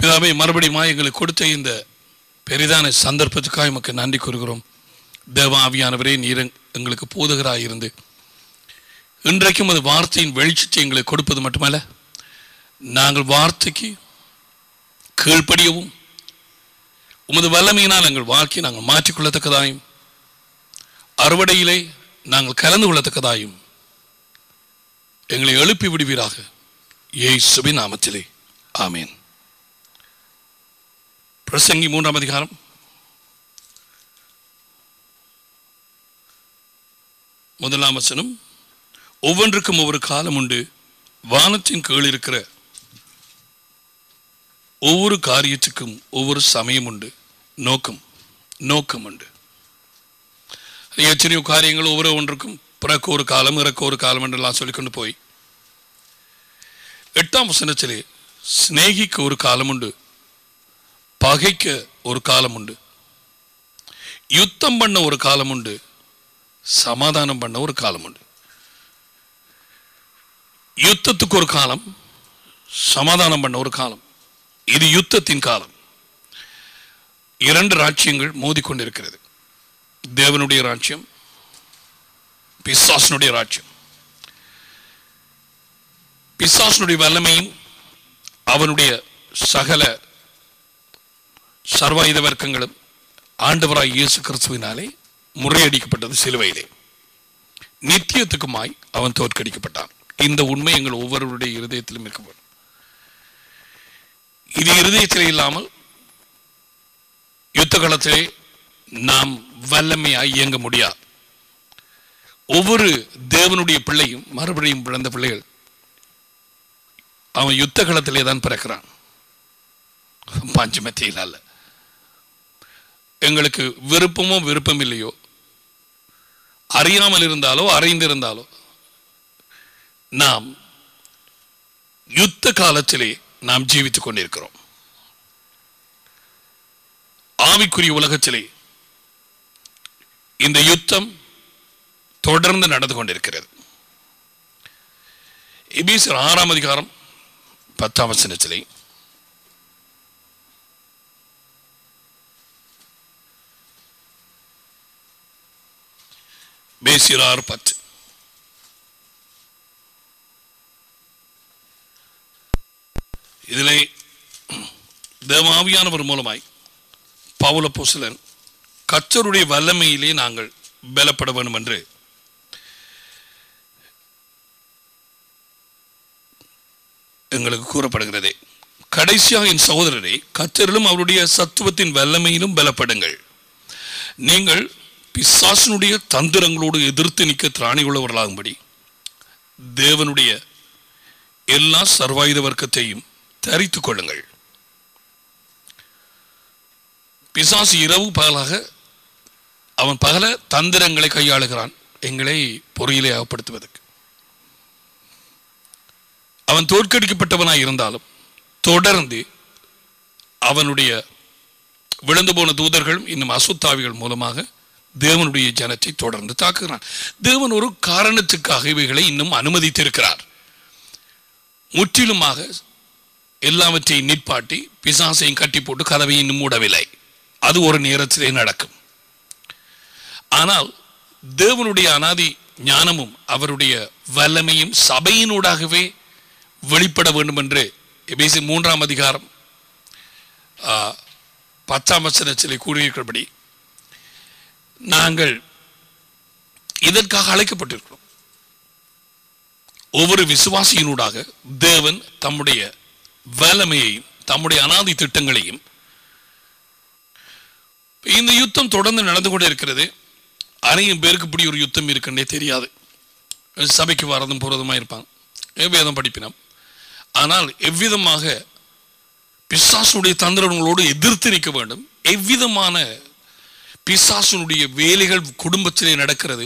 பிதாவே மறுபடியும் எங்களுக்கு கொடுத்த இந்த பெரிதான சந்தர்ப்பத்துக்காக எமக்கு நன்றி கூறுகிறோம் தேவ ஆவியானவரே நீர் எங்- எங்களுக்கு போதுகராய் இருந்து இன்றைக்கும் அது வார்த்தையின் வெளிச்சத்தை எங்களுக்கு கொடுப்பது மட்டுமல்ல நாங்கள் வார்த்தைக்கு கீழ்ப்படியவும் உமது வல்லமையினால் எங்கள் வாழ்க்கையை நாங்கள் மாற்றிக்கொள்ளத்தக்கதாயும் அறுவடையிலே நாங்கள் கலந்து கொள்ளத்தக்கதாயும் எங்களை எழுப்பி விடுவீராக இயேசுவின் நாமத்திலே ஆமென் பிரசங்கி மூன்றாம் அதிகாரம் முதலாம் வசனம் ஒவ்வொன்றுக்கும் ஒவ்வொரு காலம் உண்டு வானத்தின் கீழ் இருக்கிற ஒவ்வொரு காரியத்துக்கும் ஒவ்வொரு சமயம் உண்டு நோக்கம் நோக்கம் உண்டு எத்தனையோ காரியங்கள் ஒவ்வொரு ஒன்றுக்கும் பிறக்க ஒரு காலம் இறக்க ஒரு காலம் என்றெல்லாம் சொல்லிக்கொண்டு போய் எட்டாம் வசனத்திலே சிநேகிக்க ஒரு காலம் உண்டு பகைக்க ஒரு காலம் உண்டு யுத்தம் பண்ண ஒரு காலம் உண்டு சமாதானம் பண்ண ஒரு காலம் உண்டு யுத்தத்துக்கு ஒரு காலம் சமாதானம் பண்ண ஒரு காலம் இது யுத்தத்தின் காலம் இரண்டு ராஜ்யங்கள் மோதிக்கொண்டிருக்கிறது தேவனுடைய ராஜ்யம் பிசாசனுடைய ராஜ்யம் பிசாசனுடைய வல்லமையும் அவனுடைய சகல சர்வாயுத வர்க்கங்களும் ஆண்டவராய் இயேசு கிறிஸ்துவினாலே முறையடிக்கப்பட்டது சிலுவையிலே நித்தியத்துக்குமாய் அவன் தோற்கடிக்கப்பட்டான் இந்த உண்மை எங்கள் ஒவ்வொருவருடைய இருதயத்திலும் இருக்க வேண்டும் இது இருதயத்தில் இல்லாமல் யுத்த களத்திலே நாம் வல்லமையாய் இயங்க முடியாது ஒவ்வொரு தேவனுடைய பிள்ளையும் மறுபடியும் பிறந்த பிள்ளைகள் அவன் யுத்த களத்திலே தான் பிறக்கிறான் பஞ்சமத்தியில் அல்ல எங்களுக்கு விருப்பமோ விருப்பம் இல்லையோ அறியாமல் இருந்தாலோ அறிந்திருந்தாலோ நாம் யுத்த காலத்திலே நாம் ஜீவித்துக் கொண்டிருக்கிறோம் ஆவிக்குரிய உலகத்திலே இந்த யுத்தம் தொடர்ந்து நடந்து கொண்டிருக்கிறது எபீசர் ஆறாம் அதிகாரம் பத்தாம் வசனத்திலே பேசியர் ஆறு பத்து இதிலே தேவாவியானவர் மூலமாய் பவுல பொசுலன் கர்த்தருடைய வல்லமையிலே நாங்கள் பலப்பட வேண்டும் என்று எங்களுக்கு கூறப்படுகிறது கடைசியாக என் சகோதரரை கர்த்தரிலும் அவருடைய சத்துவத்தின் வல்லமையிலும் பலப்படுங்கள் நீங்கள் பிசாசனுடைய தந்திரங்களோடு எதிர்த்து நிற்க திராணி உள்ளவர்களாகும்படி தேவனுடைய எல்லா சர்வாயுத வர்க்கத்தையும் தரித்துக் கொள்ளுங்கள் பிசாசு இரவு பகலாக அவன் பகல தந்திரங்களை கையாளுகிறான் எங்களை பொறியிலே அகப்படுத்துவதற்கு அவன் தோற்கடிக்கப்பட்டவனாய் இருந்தாலும் தொடர்ந்து அவனுடைய விழுந்து போன தூதர்கள் இன்னும் அசுத்தாவிகள் மூலமாக தேவனுடைய ஜனத்தை தொடர்ந்து தாக்குகிறான் தேவன் ஒரு காரணத்துக்காக இவைகளை இன்னும் அனுமதித்திருக்கிறார் முற்றிலுமாக எல்லாவற்றையும் நிற்பாட்டி பிசாசையும் கட்டி போட்டு கதவை இன்னும் மூடவில்லை அது ஒரு நேரத்திலே நடக்கும் ஆனால் தேவனுடைய அனாதி ஞானமும் அவருடைய வல்லமையும் சபையினூடாகவே வெளிப்பட வேண்டும் என்று எபேசி மூன்றாம் அதிகாரம் ஆ, பத்தாம் வசனத்திலே கூறியிருக்கிறபடி நாங்கள் இதற்காக அழைக்கப்பட்டிருக்கிறோம் ஒவ்வொரு விசுவாசியினூடாக தேவன் தம்முடைய வல்லமையையும் தம்முடைய அனாதி திட்டங்களையும் இந்த யுத்தம் தொடர்ந்து நடந்து கொண்டே இருக்கிறது அநேகம் பேருக்கு இப்படி ஒரு யுத்தம் இருக்குன்னே தெரியாது சபைக்கு வரதும் போறதுமா இருப்பாங்க வேதம் படிப்பினம் ஆனால் எவ்விதமாக பிசாசுடைய தந்திரங்களோடு எதிர்த்து நிற்க வேண்டும் எவ்விதமான பிசாசுனுடைய வேலைகள் குடும்பத்திலே நடக்கிறது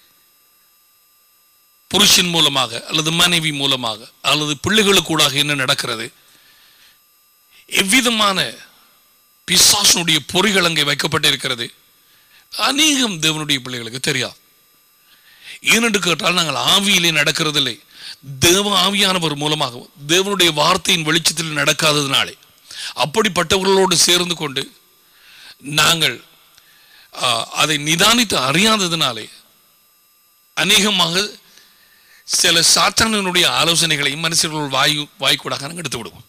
புருஷன் மூலமாக அல்லது மனைவி மூலமாக அல்லது பிள்ளைகளுக்கூடாக என்ன நடக்கிறது எவ்விதமான பிசாசுனுடைய பொறிகள் அங்கே வைக்கப்பட்டிருக்கிறது அநேகம் தேவனுடைய பிள்ளைகளுக்கு தெரியாது ஏனென்று கேட்டால் நாங்கள் ஆவியிலே நடக்கிறதில்லை தேவ ஆவியானவர் மூலமாகவும் தேவனுடைய வார்த்தையின் வெளிச்சத்தில் நடக்காததினாலே அப்படிப்பட்டவர்களோடு சேர்ந்து கொண்டு நாங்கள் ஆ, அதை நிதானித்து அறியாததினாலே அநேகமாக சில சாத்தானினுடைய ஆலோசனைகளையும் மனுஷர்கள் வாயு வாய்க்கூடாக நாங்கள் எடுத்து விடுவோம்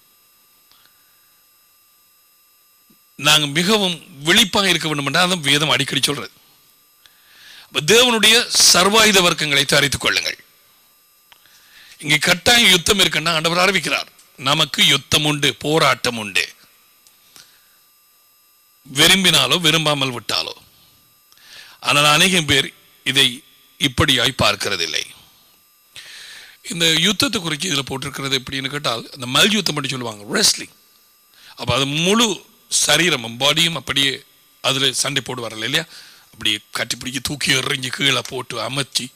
நாங்கள் மிகவும் விழிப்பாக இருக்க வேண்டும் என்றால் அதான் வேதம் அடிக்கடி சொல்றது அப்ப தேவனுடைய சர்வாயுத வர்க்கங்களை தரித்துக் கொள்ளுங்கள் இங்கே கட்டாயம் யுத்தம் இருக்குன்னா ஆண்டவர் அறிவிக்கிறார் நமக்கு யுத்தம் உண்டு போராட்டம் உண்டு விரும்பினாலோ விரும்பாமல் விட்டாலோ ஆனால் அநேகம் பேர் இதை இப்படியாய் பார்க்கிறதில்லை இந்த யுத்தத்தை குறித்து இதில் போட்டிருக்கிறது எப்படின்னு கேட்டால் அந்த மல் யுத்தம் பண்ணி சொல்லுவாங்க ரெஸ்லிங் அப்போ அது முழு சரீரமும் பாடியும் அப்படியே அதில் சண்டை போடுவார்கள் இல்லையா அப்படியே கட்டி பிடிக்கி தூக்கி எறிஞ்சு கீழே போட்டு அமர்த்தி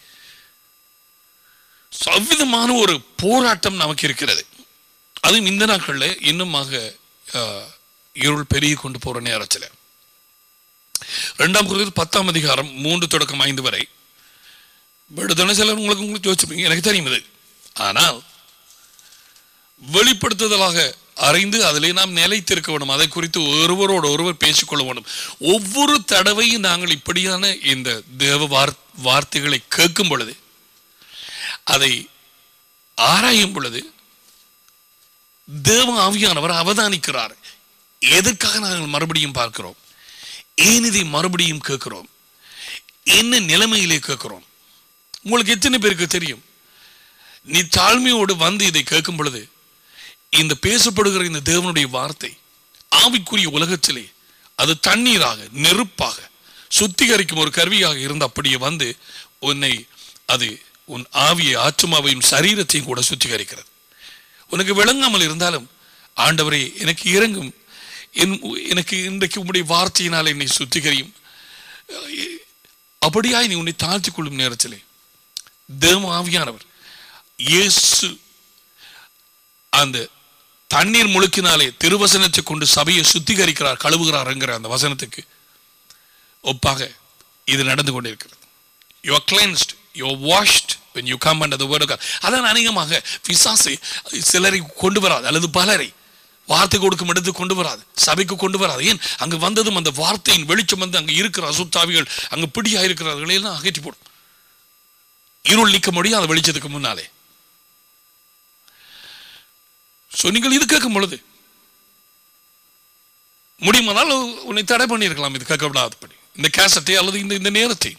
சவ்விதமான ஒரு போராட்டம் நமக்கு இருக்கிறது அதுவும் இந்த நாட்களில் இன்னுமாக அஹ், இருள் பெருகி கொண்டு போற நேரத்தில் ரெண்டாம் குறித்து பத்தாம் அதிகாரம் மூன்று தொடக்கம் ஐந்து வரை விடுதலை சிலர் உங்களுக்கு உங்களுக்கு யோசிப்பீங்க எனக்கு தெரியும் இது ஆனால் வெளிப்படுத்துதலாக அறிந்து அதிலே நாம் நிலைத்திருக்க வேண்டும் அதை குறித்து ஒருவரோடு ஒருவர் பேசிக்கொள்ள வேண்டும் ஒவ்வொரு தடவையும் நாங்கள் இப்படியான இந்த தேவ வார் வார்த்தைகளை கேட்கும் பொழுது அதை ஆராயும் பொழுது தேவ ஆவியானவர் அவதானிக்கிறார் எதற்காக நாங்கள் மறுபடியும் பார்க்கிறோம் ஏன் இதை மறுபடியும் கேட்கிறோம் என்ன நிலைமையிலே கேட்கிறோம் உங்களுக்கு எத்தனை பேருக்கு தெரியும் நீ தாழ்மையோடு வந்து இதை கேட்கும் பொழுது இந்த பேசப்படுகிற இந்த தேவனுடைய வார்த்தை ஆவிக்குரிய உலகத்திலே அது தண்ணீராக நெருப்பாக சுத்திகரிக்கும் ஒரு கருவியாக இருந்து அப்படியே வந்து உன்னை அது உன் ஆவியை ஆத்மாவையும் சரீரத்தையும் கூட சுத்திகரிக்கிறது உனக்கு விளங்காமல் இருந்தாலும் ஆண்டவரே எனக்கு இறங்கும் என் எனக்கு இன்றைக்கு உம்முடைய வார்த்தையினால் என்னை சுத்திகரியும் அப்படியாய் நீ உன்னை தாழ்த்திக் கொள்ளும் நேரத்திலே தேவ ஆவியானவர் இயேசு அந்த தண்ணீர் முழுக்கினாலே திருவசனத்தை கொண்டு சபையை சுத்திகரிக்கிறார் கழுவுகிறார்ங்கிற அந்த வசனத்துக்கு ஒப்பாக இது நடந்து கொண்டிருக்கிறது you are cleansed you are washed when you come under the word of God அதான் அநேகமாக பிசாசு சிலரை கொண்டு வராது அல்லது பலரை வார்த்தை கொடுக்கும் இடத்துக்கு கொண்டு வராது சபைக்கு கொண்டு வராது ஏன் அங்கு வந்ததும் அந்த வார்த்தையின் வெளிச்சம் வந்து அங்கு இருக்கிற அசுத்தாவிகள் அங்கு பிடியா இருக்கிறவர்களை எல்லாம் அகற்றி போடும் இருள் நீக்க முடியும் அந்த வெளிச்சத்துக்கு முன்னாலே சோ நீங்கள் இது கேட்கும் பொழுது முடியுமானால் உன்னை தடை பண்ணியிருக்கலாம் இது கேட்கப்படாதபடி இந்த கேசட்டை அல்லது இந்த இந்த நேரத்தை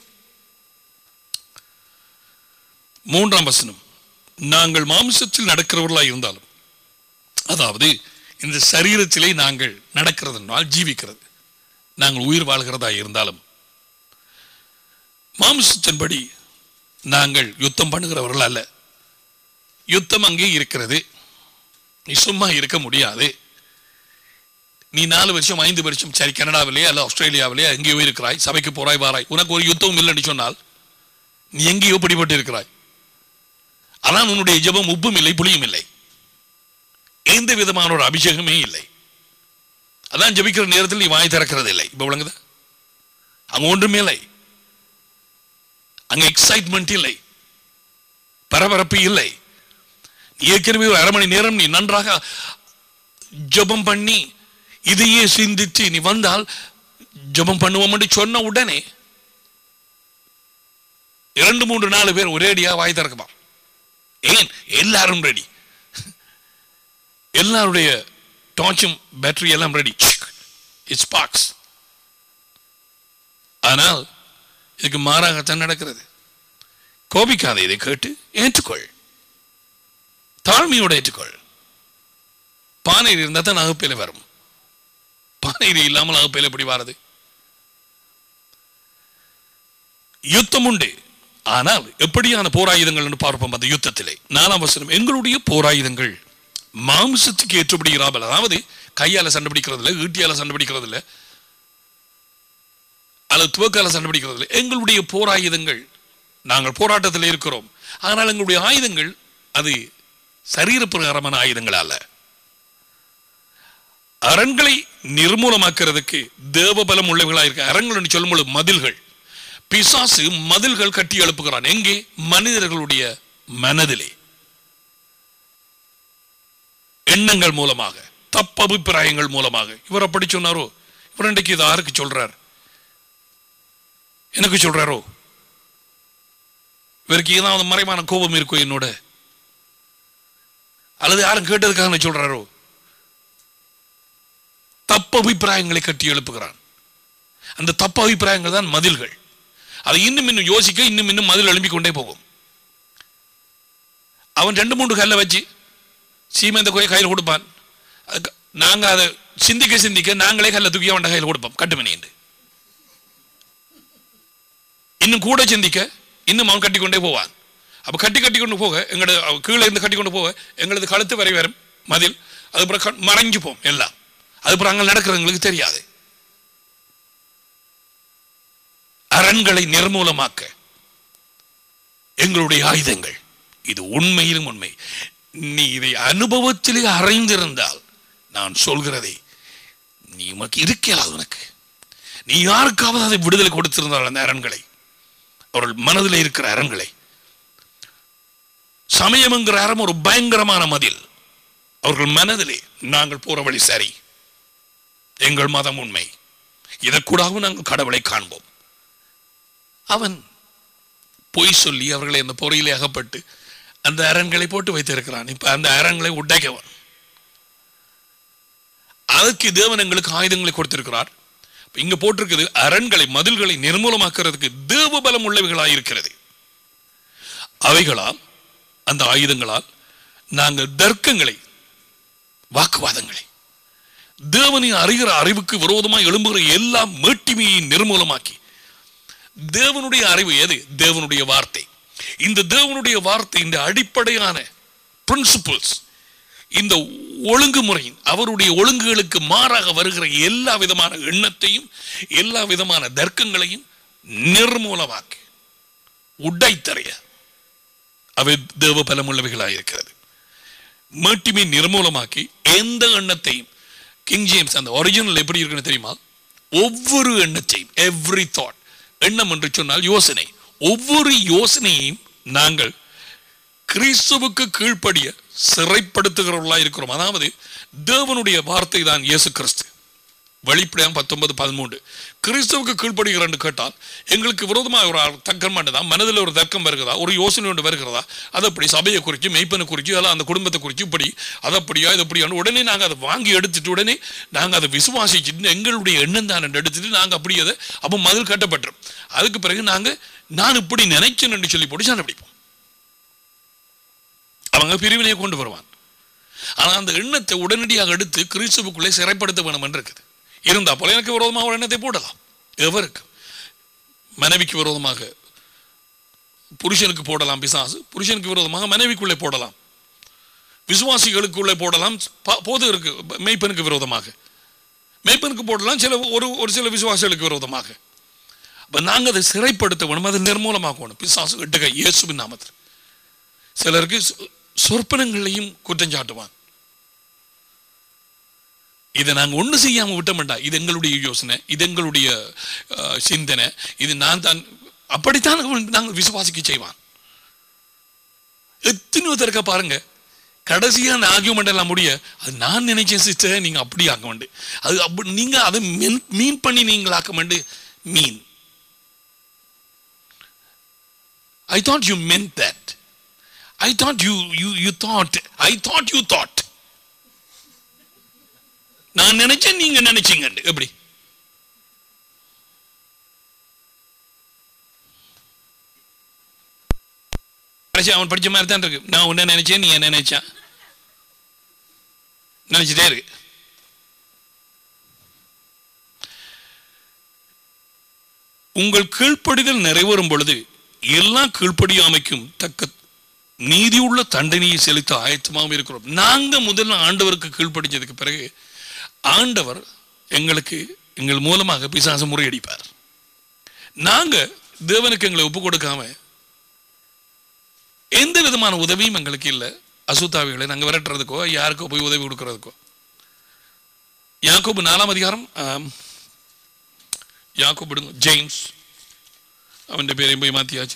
மூன்றாம் வசனம் நாங்கள் மாம்சத்தில் நடக்கிறவர்களாய் இருந்தாலும் அதாவது இந்த சரீரத்திலே நாங்கள் நடக்கிறதுனால் ஜீவிக்கிறது நாங்கள் உயிர் வாழ்கிறதா இருந்தாலும் மாம்சத்தின்படி நாங்கள் யுத்தம் பண்ணுகிறவர்கள் அல்ல யுத்தம் அங்கே இருக்கிறது நீ சும்மா இருக்க முடியாது நீ நாலு வருஷம் ஐந்து வருஷம் சரி கனடாவிலே அல்ல ஆஸ்திரேலியாவிலே எங்கேயோ இருக்கிறாய் சபைக்கு போறாய் வாராய் உனக்கு ஒரு யுத்தமும் இல்லைன்னு சொன்னால் நீ எங்கேயோ பிடிபட்டு இருக்கிறாய் ஆனால் உன்னுடைய ஜெபம் உப்பும் இல்லை புளியும் இல்லை எந்த விதமான ஒரு அபிஷேகமே இல்லை அதான் ஜெபிக்கிற நேரத்தில் நீ வாய் திறக்கிறது இல்லை இப்ப விளங்குதா அங்க ஒன்றுமே இல்லை அங்க எக்ஸைட்மெண்ட் இல்லை பரபரப்பு இல்லை நீ ஏற்கனவே ஒரு அரை மணி நேரம் நீ நன்றாக ஜெபம் பண்ணி இதையே சிந்தித்து நீ வந்தால் ஜெபம் பண்ணுவோம் என்று சொன்ன உடனே இரண்டு மூன்று நாலு பேர் ஒரேடியா வாய் திறக்குமா ஏன் எல்லாரும் ரெடி எல்லாருடைய டார்ச்சும் பேட்டரி எல்லாம் ரெடி இட்ஸ் ஸ்பார்க்ஸ் ஆனால் இதுக்கு மாறாகத்தான் நடக்கிறது கோபிக்காத இதை கேட்டு ஏற்றுக்கொள் தாழ்மையோட ஏற்றுக்கொள் பானையில் இருந்தால் தான் அகப்பையில வரும் பானையில் இல்லாமல் அகப்பையில எப்படி வாரது யுத்தம் உண்டு ஆனால் எப்படியான போராயுதங்கள் என்று பார்ப்போம் அந்த யுத்தத்திலே நாலாம் வசனம் எங்களுடைய போராயுதங்கள் மாம்சத்துக்கு ஏற்றபடி இராமல் அதாவது கையால சண்டை பிடிக்கிறது இல்லை ஈட்டியால சண்டை பிடிக்கிறது இல்லை அல்லது துவக்கால சண்டை பிடிக்கிறது இல்லை எங்களுடைய போராயுதங்கள் நாங்கள் போராட்டத்தில் இருக்கிறோம் ஆனால் எங்களுடைய ஆயுதங்கள் அது சரீரப்பிரகாரமான ஆயுதங்கள் அல்ல அரண்களை நிர்மூலமாக்குறதுக்கு தேவபலம் உள்ளவர்களா இருக்க அரண்கள் என்று சொல்லும் பொழுது மதில்கள் பிசாசு மதில்கள் கட்டி எழுப்புகிறான் எங்கே மனிதர்களுடைய மனதிலே எண்ணங்கள் மூலமாக தப்பு அபிப்பிராயங்கள் மூலமாக இவர் அப்படி சொன்னாரோ இவர் இன்றைக்கு இது யாருக்கு சொல்றார் எனக்கு சொல்றாரோ இவருக்கு ஏதாவது மறைமான கோபம் இருக்கோ என்னோட அல்லது யாரும் கேட்டதுக்காக நான் சொல்றாரோ தப்பு அபிப்பிராயங்களை கட்டி எழுப்புகிறான் அந்த தப்பு அபிப்பிராயங்கள் தான் மதில்கள் அதை இன்னும் இன்னும் யோசிக்க இன்னும் இன்னும் மதில் எழும்பிக் கொண்டே போகும் அவன் ரெண்டு மூன்று கல்லை வச்சு சீமந்த கோயை கையில் கொடுப்பான் அதுக்கு நாங்க அதை சிந்திக்க சிந்திக்க நாங்களே கல்லை தூக்கி அவன் கையில் கொடுப்போம் கட்டுமணி என்று இன்னும் கூட சிந்திக்க இன்னும் அவன் கட்டி கொண்டே போவான் அப்ப கட்டி கட்டி கொண்டு போக எங்களது அவ கீழே இருந்து கட்டி கொண்டு போக எங்களது கழுத்து வரை வரும் மதில் அதுக்கப்புறம் க- மறைஞ்சு போம் எல்லாம் அதுக்கப்புறம் அங்கே நடக்கிறவங்களுக்கு தெரியாது அரண்களை நிர்மூலமாக்க எங்களுடைய ஆயுதங்கள் இது உண்மையிலும் உண்மை நீ இதை அனுபவத்திலே அறிந்திருந்தால் நான் சொல்கிறதை நீ உனக்கு இருக்கலாம் உனக்கு நீ யாருக்காவது அதை விடுதலை கொடுத்திருந்தால் அந்த அரண்களை அவர்கள் மனதில் இருக்கிற அரண்களை சமயம் என்கிற அறம் ஒரு பயங்கரமான மதில் அவர்கள் மனதிலே நாங்கள் போற வழி சரி எங்கள் மதம் உண்மை இதற்கூடாகவும் நாங்கள் கடவுளை காண்போம் அவன் பொய் சொல்லி அவர்களை அந்த பொறியிலே அகப்பட்டு அந்த அரண்களை போட்டு வைத்திருக்கிறான் இப்ப அந்த அரண்களை உடைக்கவன் அதற்கு தேவன் எங்களுக்கு ஆயுதங்களை கொடுத்திருக்கிறார் இப்ப இங்க போட்டிருக்குது அரண்களை மதில்களை நிர்மூலமாக்குறதுக்கு தேவ பலம் உள்ளவைகளாய் இருக்கிறது அவைகளால் அந்த ஆயுதங்களால் நாங்கள் தர்க்கங்களை வாக்குவாதங்களை தேவனை அறிகிற அறிவுக்கு விரோதமாக எழும்புகிற எல்லா மேட்டிமையை நிர்மூலமாக்கி தேவனுடைய அறிவு எது தேவனுடைய வார்த்தை இந்த தேவனுடைய வார்த்தை இந்த அடிப்படையான பிரின்சிபிள்ஸ் இந்த ஒழுங்குமுறையின் அவருடைய ஒழுங்குகளுக்கு மாறாக வருகிற எல்லா விதமான எண்ணத்தையும் எல்லா விதமான தர்க்கங்களையும் நிர்மூலமாக்கி உடைத்தறைய அவை தேவ பலமுள்ளவைகளாக இருக்கிறது மேட்டிமை நிர்மூலமாக்கி எந்த எண்ணத்தையும் கிங் ஜேம்ஸ் அந்த ஒரிஜினல் எப்படி இருக்குன்னு தெரியுமா ஒவ்வொரு எண்ணத்தையும் எவ்ரி தாட் எண்ணம் என்று சொன்னால் யோசனை ஒவ்வொரு யோசனையையும் நாங்கள் கிறிஸ்துவுக்கு கீழ்ப்படிய சிறைப்படுத்துகிறவர்களா இருக்கிறோம் அதாவது தேவனுடைய வார்த்தை தான் இயேசு கிறிஸ்து வெளிப்படையாக பத்தொன்பது பதிமூன்று கிறிஸ்துவுக்கு கீழ்ப்படுகிறன்னு கேட்டால் எங்களுக்கு விரோதமாக ஒரு தர்க்கம் பண்ணுதா மனதில் ஒரு தர்க்கம் வருகிறதா ஒரு யோசனை ஒன்று வருகிறதா அது அப்படி சபையை குறித்து மெய்ப்பனை குறித்து அல்ல அந்த குடும்பத்தை குறித்து இப்படி அது அப்படியா இது அப்படியான்னு உடனே நாங்கள் அதை வாங்கி எடுத்துட்டு உடனே நாங்கள் அதை விசுவாசிச்சுட்டு எங்களுடைய எண்ணம் தான் எடுத்துட்டு நாங்கள் அப்படி அதை அப்போ மதில் கட்டப்பட்டுரும் அதுக்கு பிறகு நாங்கள் நான் இப்படி நினைச்சேன்னு சொல்லி போட்டு சண்டை பிடிப்போம் அவங்க பிரிவினையை கொண்டு வருவான் ஆனால் அந்த எண்ணத்தை உடனடியாக எடுத்து கிறிஸ்துவுக்குள்ளே சிறைப்படுத்த வேணும் என்று இருக்குது இருந்தா போல எனக்கு விரோதமாக ஒரு எண்ணத்தை போடலாம் எவருக்கு மனைவிக்கு விரோதமாக புருஷனுக்கு போடலாம் பிசாசு புருஷனுக்கு விரோதமாக மனைவிக்குள்ளே போடலாம் விசுவாசிகளுக்குள்ளே போடலாம் ப- போது இருக்கு மெய்ப்பனுக்கு விரோதமாக மெய்ப்பனுக்கு போடலாம் சில ஒரு ஒரு சில விசுவாசிகளுக்கு விரோதமாக அப்ப நாங்க அதை சிறைப்படுத்த வேணும் அதை நிர்மூலமாக்கணும் பிசாசு எட்டுக இயேசுவின் நாமத்தில் சிலருக்கு சொ- சொற்பனங்களையும் குற்றம் சாட்டுவான் இதை நாங்க ஒண்ணு செய்யாம விட்ட மாட்டோம் இது எங்களுடைய யோசனை இது எங்களுடைய அஹ், சிந்தனை இது நான் தான் அப்படித்தான் அவன் நாங்கள் விசுவாசிக்க செய்வான் எத்தனையோ தருக்க பாருங்க கடைசியா அந்த ஆர்கியூமெண்ட் எல்லாம் முடிய அது நான் நினைச்சேன் சிஸ்டர் நீங்க அப்படி ஆக்க வேண்டு அது அப்படி நீங்க அதை மீன் பண்ணி நீங்கள் ஆக்க வேண்டு மீன் I thought you meant that I thought you you you thought I thought you thought நான் நினைச்சேன் நீங்க நினைச்சீங்க எப்படி கடைசி அவன் படிச்ச மாதிரி தான் இருக்கு நான் உன்ன நினைச்சேன் நீ என்ன நினைச்சான் நினைச்சிட்டே இருக்கு உங்கள் கீழ்ப்படிதல் நிறைவேறும் பொழுது எல்லா கீழ்ப்படியாமைக்கும் தக்க நீதியுள்ள தண்டனையை செலுத்த ஆயத்தமாகவும் இருக்கிறோம் நாங்க முதல்ல ஆண்டவருக்கு கீழ்ப்படிஞ்சதுக்கு பிறகு ஆண்டவர் எங்களுக்கு எங்கள் மூலமாக பிசாசு முறையடிப்பார் நாங்க தேவனுக்கு எங்களை ஒப்பு கொடுக்காம எந்த விதமான உதவியும் எங்களுக்கு இல்லை அசுத்தாவிகளை நாங்க விரட்டுறதுக்கோ யாருக்கோ போய் உதவி கொடுக்கறதுக்கோ யாக்கோபு நாலாம் அதிகாரம் ஆம், யாக்கோபு விடுங்க, ஜேம்ஸ் அவன் பேரையும் போய் மாத்தியாச்சு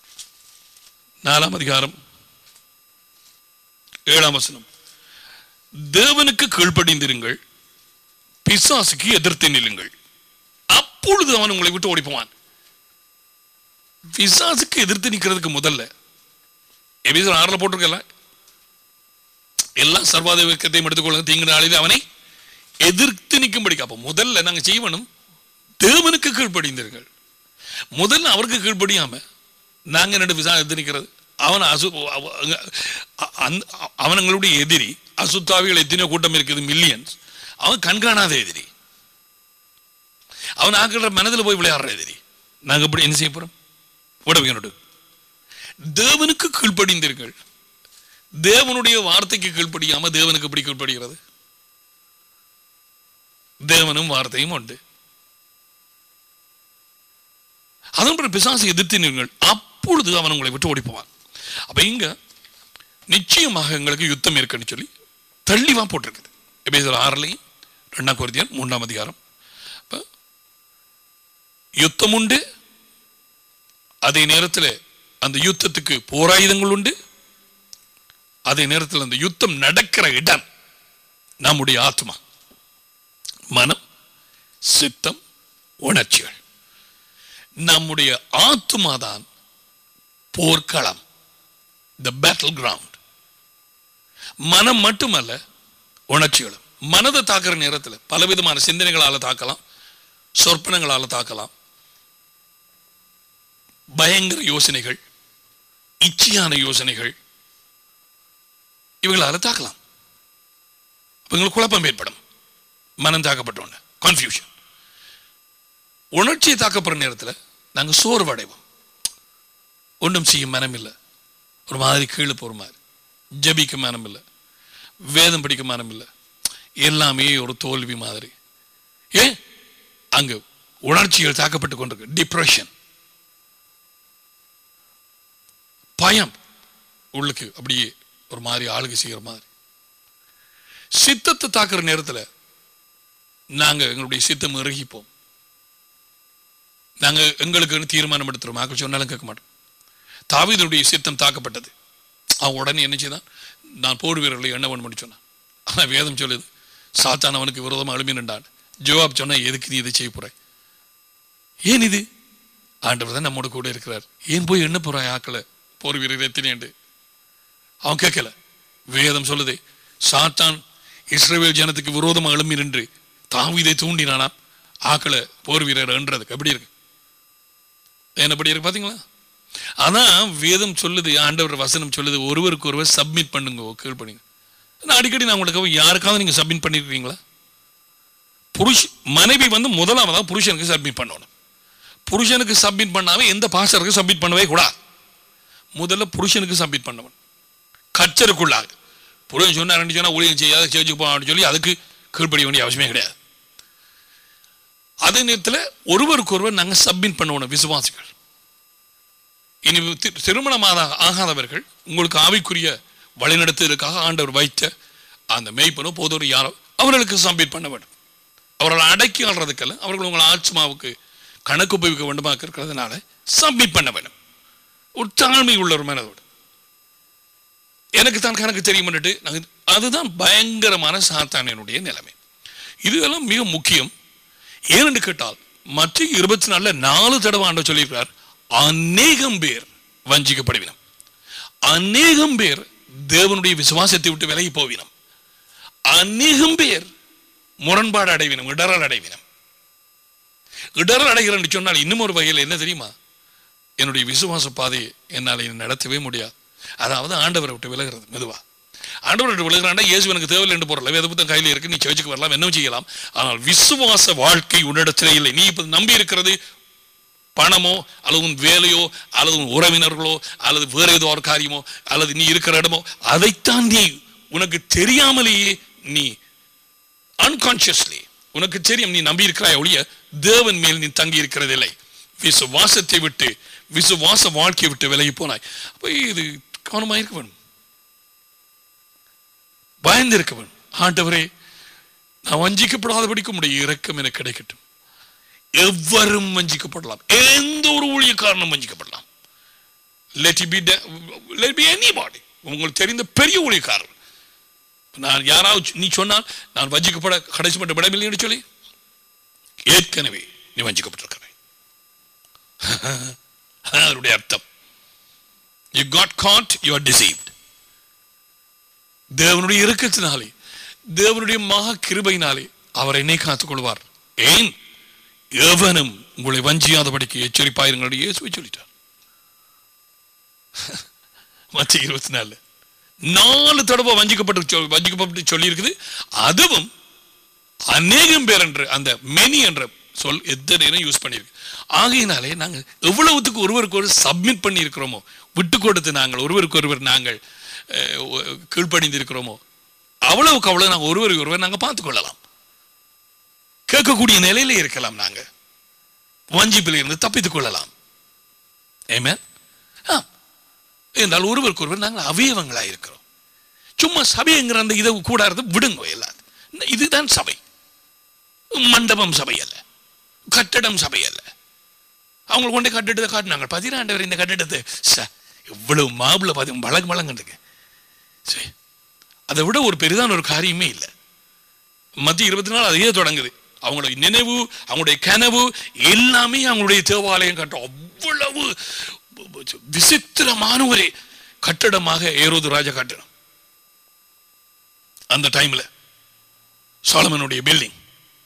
நாலாம் அதிகாரம் ஏழாம் வசனம் தேவனுக்கு கீழ்ப்படிந்திருங்கள் பிசாசுக்கு எதிர்த்து நில்லுங்கள் அப்பொழுது அவன் உங்களை விட்டு ஓடிப்போவான் பிசாசுக்கு எதிர்த்து நிக்கிறதுக்கு முதல்ல எபிசோட் ஆறுல போட்டிருக்கல எல்லா சர்வாதிபத்தியத்தையும் எடுத்துக்கொள்ளுங்க தீங்கு நாளில் அவனை எதிர்த்து நிற்கும்படி அப்ப முதல்ல நாங்க செய்வனும் தேவனுக்கு கீழ்ப்படிந்தீர்கள் முதல்ல அவருக்கு கீழ்ப்படியாம நாங்க ரெண்டு விசா எதிர்த்து நிற்கிறது அவன் அசு அவ- அ- அந்த- அவன் எங்களுடைய எதிரி அசுத்தாவிகள் எத்தனையோ கூட்டம் இருக்குது மில்லியன்ஸ் அவன் கண்காணாத எதிரி அவன் ஆக்கிற மனதில் போய் விளையாடுற எதிரி நாங்க எப்படி என்ன செய்ய போறோம் உடம்பு தேவனுக்கு கீழ்ப்படிந்தீர்கள் தேவனுடைய வார்த்தைக்கு கீழ்ப்படியாம தேவனுக்கு எப்படி கீழ்ப்படுகிறது தேவனும் வார்த்தையும் உண்டு அதன் பிறகு பிசாசை எதிர்த்து நீங்கள் அப்பொழுது அவன் உங்களை விட்டு ஓடிப்போவான் அப்ப இங்க நிச்சயமாக எங்களுக்கு யுத்தம் இருக்குன்னு சொல்லி தெளிவா போட்டிருக்குது எபேசியர் ஆறுலையும் ரெண்டாம் குருதியன் மூன்றாம் அதிகாரம் அப்ப யுத்தம் உண்டு அதே நேரத்தில் அந்த யுத்தத்துக்கு போராயுதங்கள் உண்டு அதே நேரத்தில் அந்த யுத்தம் நடக்கிற இடம் நம்முடைய ஆத்மா மனம் சித்தம் உணர்ச்சிகள் நம்முடைய ஆத்மா தான் போர்க்களம் த பேட்டில் கிரவுண்ட் மனம் மட்டுமல்ல உணர்ச்சிகளும் மனதை தாக்குற நேரத்தில் பலவிதமான சிந்தனைகளால தாக்கலாம் சொற்பனங்களால தாக்கலாம் பயங்கர யோசனைகள் இச்சையான யோசனைகள் இவங்களால தாக்கலாம் அப்ப எங்களுக்கு குழப்பம் ஏற்படும் மனம் தாக்கப்பட்டோன்னு கன்ஃபியூஷன் உணர்ச்சியை தாக்கப்படுற நேரத்தில் நாங்கள் சோர்வடைவோம் ஒன்றும் செய்யும் மனம் இல்லை ஒரு மாதிரி கீழே போகிற மாதிரி ஜபிக்க மனம் இல்லை வேதம் படிக்க மனம் இல்லை எல்லாமே ஒரு தோல்வி மாதிரி ஏன் அங்கு உணர்ச்சிகள் தாக்கப்பட்டு கொண்டிருக்கு டிப்ரெஷன் பயம் உள்ளுக்கு அப்படியே ஒரு மாதிரி ஆளுகை செய்கிற மாதிரி சித்தத்தை தாக்குற நேரத்தில் நாங்க எங்களுடைய சித்தம் இறுகிப்போம் நாங்க எங்களுக்கு தீர்மானம் எடுத்துருவோம் மக்கள் சொன்னாலும் கேட்க மாட்டோம் தாவீதுடைய சித்தம் தாக்கப்பட்டது அவன் உடனே என்ன செய்தான் நான் போர் வீரர்களை என்ன பண்ண சொன்னான் ஆனா வேதம் சொல்லுது சாத்தான் அவனுக்கு விரோதமாக எழுப்பி நின்றான் ஜவாப் சொன்னா எதுக்கு நீ இதை செய்ய போற ஏன் இது ஆண்டவர் தான் நம்மோட கூட இருக்கிறார் ஏன் போய் என்ன போறாய் ஆக்கல போர் வீரர் எத்தினேண்டு அவன் கேட்கல வேதம் சொல்லுது சாத்தான் இஸ்ரவேல் ஜனத்துக்கு விரோதமாக எழும்பி நின்று தாவீதை தூண்டினானாம் ஆக்களை போர் வீரர் என்றதுக்கு எப்படி இருக்கு என்னப்படி இருக்கு பாத்தீங்களா ஆனா வேதம் சொல்லுது ஆண்டவர் வசனம் சொல்லுது ஒருவருக்கு ஒருவர் சப்மிட் பண்ணுங்க கீழ் பண்ணுங்க நான் அடிக்கடி நான் உங்களுக்கு யாருக்காவது நீங்க சப்மிட் பண்ணிருக்கீங்களா புருஷ் மனைவி வந்து முதலாவதா புருஷனுக்கு சப்மிட் பண்ணணும் புருஷனுக்கு சப்மிட் பண்ணாம எந்த பாஸ்டருக்கு சப்மிட் பண்ணவே கூடாது முதல்ல புருஷனுக்கு சப்மிட் பண்ணவன் கச்சருக்குள்ளாக புருஷன் சொன்னார் சொன்னா ஊழியம் செய்யாத சேர்ச்சுக்கு போவான்னு சொல்லி அதுக்கு கீழ்ப்படிய வேண்டிய அவசியமே கிடையாது அதே நேரத்தில் ஒருவருக்கு ஒருவர் நாங்கள் சப்மிட் பண்ணணும் விசுவாசிகள் இனி தி- திருமணமாக ஆகாதவர்கள் உங்களுக்கு ஆவிக்குரிய வழிநடத்துவதற்காக ஆண்டவர் வைத்த அந்த மெய்ப்பனோ போதோர் யாரோ அவர்களுக்கு சப்மிட் பண்ண வேண்டும் அவர்களை அடக்கி ஆள்றதுக்கல்ல அவர்கள் உங்கள் ஆத்மாவுக்கு கணக்கு உபயோகிக்க வேண்டுமாக இருக்கிறதுனால சப்மிட் பண்ண வேண்டும் ஒரு தாழ்மை உள்ள ஒரு மனதோடு எனக்கு தான் கணக்கு தெரியும்னுட்டு நாங்க- அதுதான் பயங்கரமான சாத்தானியனுடைய நிலைமை இதெல்லாம் மிக முக்கியம் ஏனென்று கேட்டால் மற்ற இருபத்தி நாலுல நாலு தடவை ஆண்டு சொல்லியிருக்கிறார் அநேகம் பேர் வஞ்சிக்கப்படுவினம் அநேகம் பேர் தேவனுடைய விசுவாசத்தை விட்டு விலகி போவினம் அநேகம் பேர் முரண்பாடு அடைவினம் இடரல் அடைவினம் இடரல் அடைகிறேன் சொன்னால் இன்னும் ஒரு வகையில் என்ன தெரியுமா என்னுடைய விசுவாச பாதையை என்னால் இனி நடத்தவே முடியாது அதாவது ஆண்டவரை விட்டு விலகிறது மெதுவா ஆண்டவரை விட்டு விலகிறாண்டா இயேசு எனக்கு தேவையில்லை என்று போறல வேத புத்தகம் கையில் இருக்கு நீ சர்ச்சுக்கு வரலாம் என்ன செய்யலாம் ஆனால் விசுவாச வாழ்க்கை உன்னிடத்திலே இல்லை நீ இப்ப நம்பி இருக்கிறது பணமோ அல்லது உன் வேலையோ அல்லது உன் உறவினர்களோ அல்லது வேற ஏதோ ஒரு காரியமோ அல்லது நீ இருக்கிற இடமோ அதைத்தான் நீ உனக்கு தெரியாமலேயே நீ அன்கான்சியஸ்லி உனக்கு தெரியும் நீ நம்பி இருக்கிறாய் ஒழிய தேவன் மேல் நீ தங்கி இருக்கிறதில்லை விசுவாசத்தை விட்டு விசுவாச வாழ்க்கையை விட்டு விலகி போனாய் அப்ப இது கவனமாக இருக்க வேணும் பயந்து இருக்க வேணும் ஆண்டவரே நான் வஞ்சிக்கப்படாதபடிக்கு உடைய இரக்கம் எனக்கு கிடைக்கட்டும் எவரும் வஞ்சிக்கப்படலாம் எந்த ஒரு ஊழியக்காரனும் வஞ்சிக்கப்படலாம் let be let be anybody உங்களுக்கு தெரிந்த பெரிய ஊழியக்காரர் நான் யாராவது நீ சொன்னால் நான் வஞ்சிக்கப்பட கடைசி மட்டும் விடவில்லை என்று சொல்லி ஏற்கனவே நீ வஞ்சிக்கப்பட்டிருக்கிறாய் அதான் அதனுடைய அர்த்தம் you got got you are deceived தேவனுடைய இறக்கத்தினாலே தேவனுடைய மகா கிருபையினாலே அவர் என்னை காத்துக் கொள்வார் ஏன் எவனும் உங்களை வஞ்சியாதபடிக்கு எச்சரிப்பாயிருங்கள் இயேசுவை சொல்லிட்டார் மற்ற இருபத்தி நாலு நாலு தடவை வஞ்சிக்கப்பட்டு சொல்- வஞ்சிக்கப்பட்டு சொல்லி இருக்குது அதுவும் அநேகம் பேர் என்று அந்த மெனி என்ற சொல் எத்தனை நேரம் யூஸ் பண்ணியிருக்கு ஆகையினாலே நாங்கள் எவ்வளவுத்துக்கு ஒருவருக்கு ஒரு சப்மிட் பண்ணி இருக்கிறோமோ விட்டு கொடுத்து நாங்கள் ஒருவருக்கு ஒருவர் நாங்கள் அஹ், ஒ- கீழ்ப்படிந்து இருக்கிறோமோ அவ்வளவுக்கு அவ்வளவு நாங்கள் ஒருவருக்கு ஒருவர் நாங்கள் பார்த்துக் கொள்ளலாம் கேட்கக்கூடிய நிலையில இருக்கலாம் நாங்க வஞ்சிப்பில் இருந்து தப்பித்துக் கொள்ளலாம் ஏமே என்றால் ஒருவருக்கு ஒருவர் நாங்கள் அவயவங்களா இருக்கிறோம் சும்மா சபைங்கிற அந்த இதை கூடாது விடுங்க எல்லாரும் இதுதான் சபை மண்டபம் சபை அல்ல கட்டடம் சபை அல்ல அவங்க கொண்டு கட்டிடத்தை காட்டினாங்க பதினாண்டவர் இந்த கட்டிடத்தை ச, இவ்வளவு மாப்பிள்ள பாதி வழக்கு வழங்குறதுக்கு சரி அதை விட ஒரு பெரிதான ஒரு காரியமே இல்லை மத்திய இருபத்தி நாலு அதையே தொடங்குது அவங்களுடைய நினைவு அவங்களுடைய கனவு எல்லாமே அவங்களுடைய தேவாலயம் கட்ட அவ்வளவு விசித்திரமான ஒரு கட்டடமாக ஏரோது ராஜா கட்டணம் அந்த டைம்ல சாலமனுடைய பில்டிங்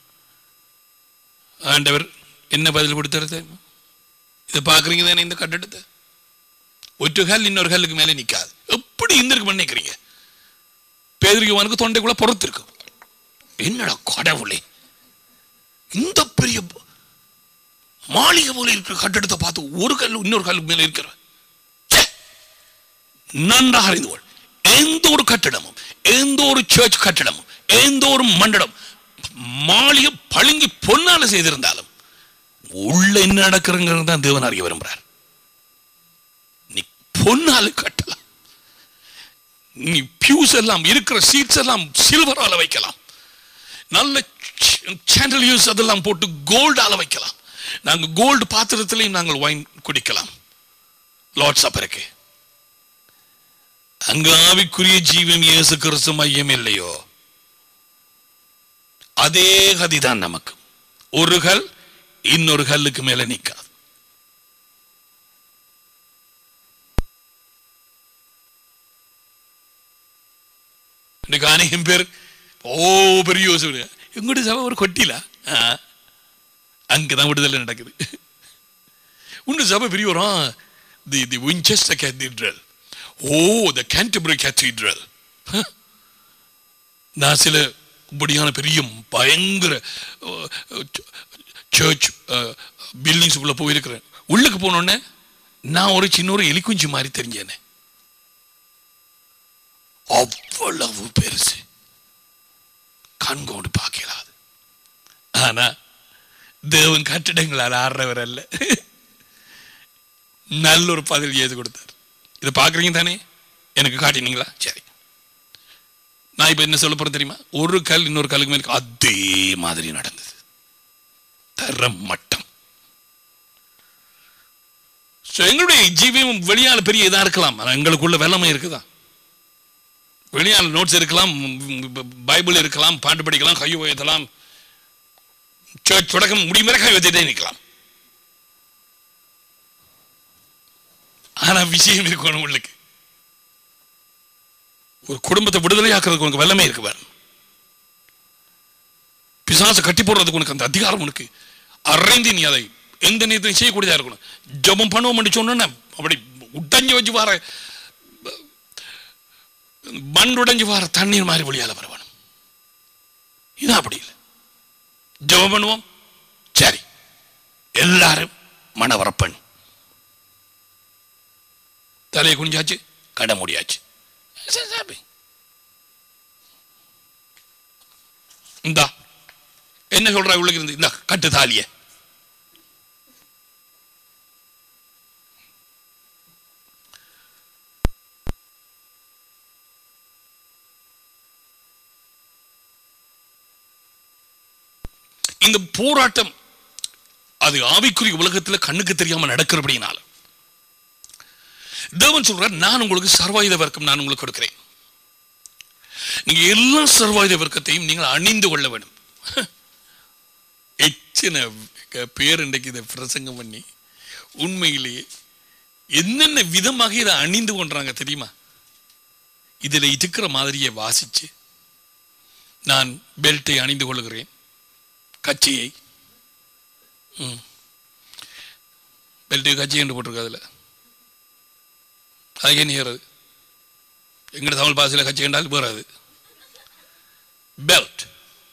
ஆண்டவர் என்ன பதில் கொடுத்தாரு தெரியுமா இதை பாக்குறீங்க தானே இந்த கட்டடத்தை ஒரு கல் இன்னொரு கல்லுக்கு மேலே நிக்காது எப்படி இருந்திருக்கு நினைக்கிறீங்க பேதரிக்கவானுக்கு தொண்டைக்குள்ள பொறுத்திருக்கும் என்னடா கடவுளே இந்த பெரிய ப- மாளிகை போல இருக்கிற கட்டடத்தை பார்த்து ஒரு கல் இன்னொரு கல்லுக்கு மேல இருக்கிற ச்சே! நன்றாக அறிந்து கொள் எந்த ஒரு கட்டடமும் எந்த ஒரு சர்ச் கட்டடமும் எந்த ஒரு மண்டடம் மாளிகை பழுங்கி பொன்னால செய்திருந்தாலும் உள்ள என்ன நடக்கிறங்கிறது தான் தேவன் அறிய விரும்புறார் நீ பொன்னால கட்டலாம் நீ பியூஸ் எல்லாம் இருக்கிற சீட்ஸ் எல்லாம் சில்வரால வைக்கலாம் நல்ல சாண்டலியூஸ் அதெல்லாம் போட்டு கோல்டால வைக்கலாம் நாங்க கோல்டு பாத்திரத்திலையும் நாங்கள் வைன் குடிக்கலாம் லார்ட் சப்பருக்கு அங்க ஆவிக்குரிய ஜீவன் இயேசு கிறிஸ்து மையம் இல்லையோ அதே கதிதான் நமக்கு ஒரு கல் இன்னொரு கல்லுக்கு மேல நிக்காது இன்னைக்கு அநேகம் பேர் ஓ பெரிய யோசனை எங்கூட சபை ஒரு கொட்டில அங்கதான் விடுதலை நடக்குது உன்னு சபை பெரிய ஒரு the the Winchester cathedral or the Canterbury cathedral நான் சில இப்படியான பெரிய பயங்கர சர்ச் பில்டிங்ஸுக்குள்ள போயிருக்கிறேன் உள்ளுக்கு போனோடனே நான் ஒரு சின்ன ஒரு எலிக்குஞ்சு மாதிரி தெரிஞ்சேனே அவ்வளவு பெருசு கண் கொண்டு பார்க்கலாது ஆனா தேவன் கட்டிடங்களால் ஆடுறவர் அல்ல நல்ல ஒரு பதில் செய்து கொடுத்தார் இதை பார்க்குறீங்க தானே எனக்கு காட்டினீங்களா சரி நான் இப்போ என்ன சொல்ல போறேன் தெரியுமா ஒரு கல் இன்னொரு கல்லுக்கு மேலே அதே மாதிரி நடந்தது தரம் மட்டம் So, எங்களுடைய ஜீவியம் வெளியால பெரிய இதா இருக்கலாம் ஆனா எங்களுக்குள்ள வெள்ளமை இருக்குதா வெளியால் நோட்ஸ் இருக்கலாம் பைபிள் இருக்கலாம் பாட்டு படிக்கலாம் கை உயர்த்தலாம் சர்ச் தொடக்கம் முடியும் வரை கை வைத்துட்டே நிற்கலாம் ஆனா விஷயம் இருக்கணும் உள்ளுக்கு ஒரு குடும்பத்தை விடுதலை ஆக்குறதுக்கு உனக்கு வல்லமை இருக்கு பாரு பிசாசை கட்டி போடுறதுக்கு உனக்கு அந்த அதிகாரம் உனக்கு அரைந்து நீ அதை எந்த நேரத்தையும் செய்யக்கூடியதா இருக்கணும் ஜபம் பண்ணுவோம் சொன்னா அப்படி உடஞ்சு வச்சு வர மண்டுடைஞ்சு வர தண்ணீர் மாதிரி வழியால வர வேணும் இது அப்படி இல்லை ஜெபம் பண்ணுவோம் சரி எல்லாரும் மனவரப்பன் தலையை குனிஞ்சாச்சு கடை முடியாச்சு சரி, சாப்பி. இந்தா என்ன சொல்ற உள்ளுக்கு இருந்து இந்த கட்டு தாலிய இந்த போராட்டம் அது ஆவிக்குரிய உலகத்துல கண்ணுக்கு தெரியாம நடக்கிறபடினால தேவன் சொல்றார் நான் உங்களுக்கு சர்வாயுத வர்க்கம் நான் உங்களுக்கு கொடுக்கிறேன் நீங்க எல்லா சர்வாயுத வர்க்கத்தையும் நீங்கள் அணிந்து கொள்ள வேண்டும் எத்தனை பேர் இன்றைக்கு இதை பிரசங்கம் பண்ணி உண்மையிலேயே என்னென்ன விதமாக இதை அணிந்து கொண்டாங்க தெரியுமா இதில் இருக்கிற மாதிரியை வாசிச்சு நான் பெல்ட்டை அணிந்து கொள்கிறேன் கட்சியை பெல்ட்டு கட்சி என்று போட்டிருக்கு அதில் அதுக்கே நேரது எங்கட தமிழ் பாசையில் கட்சி என்றால் வேறாது பெல்ட்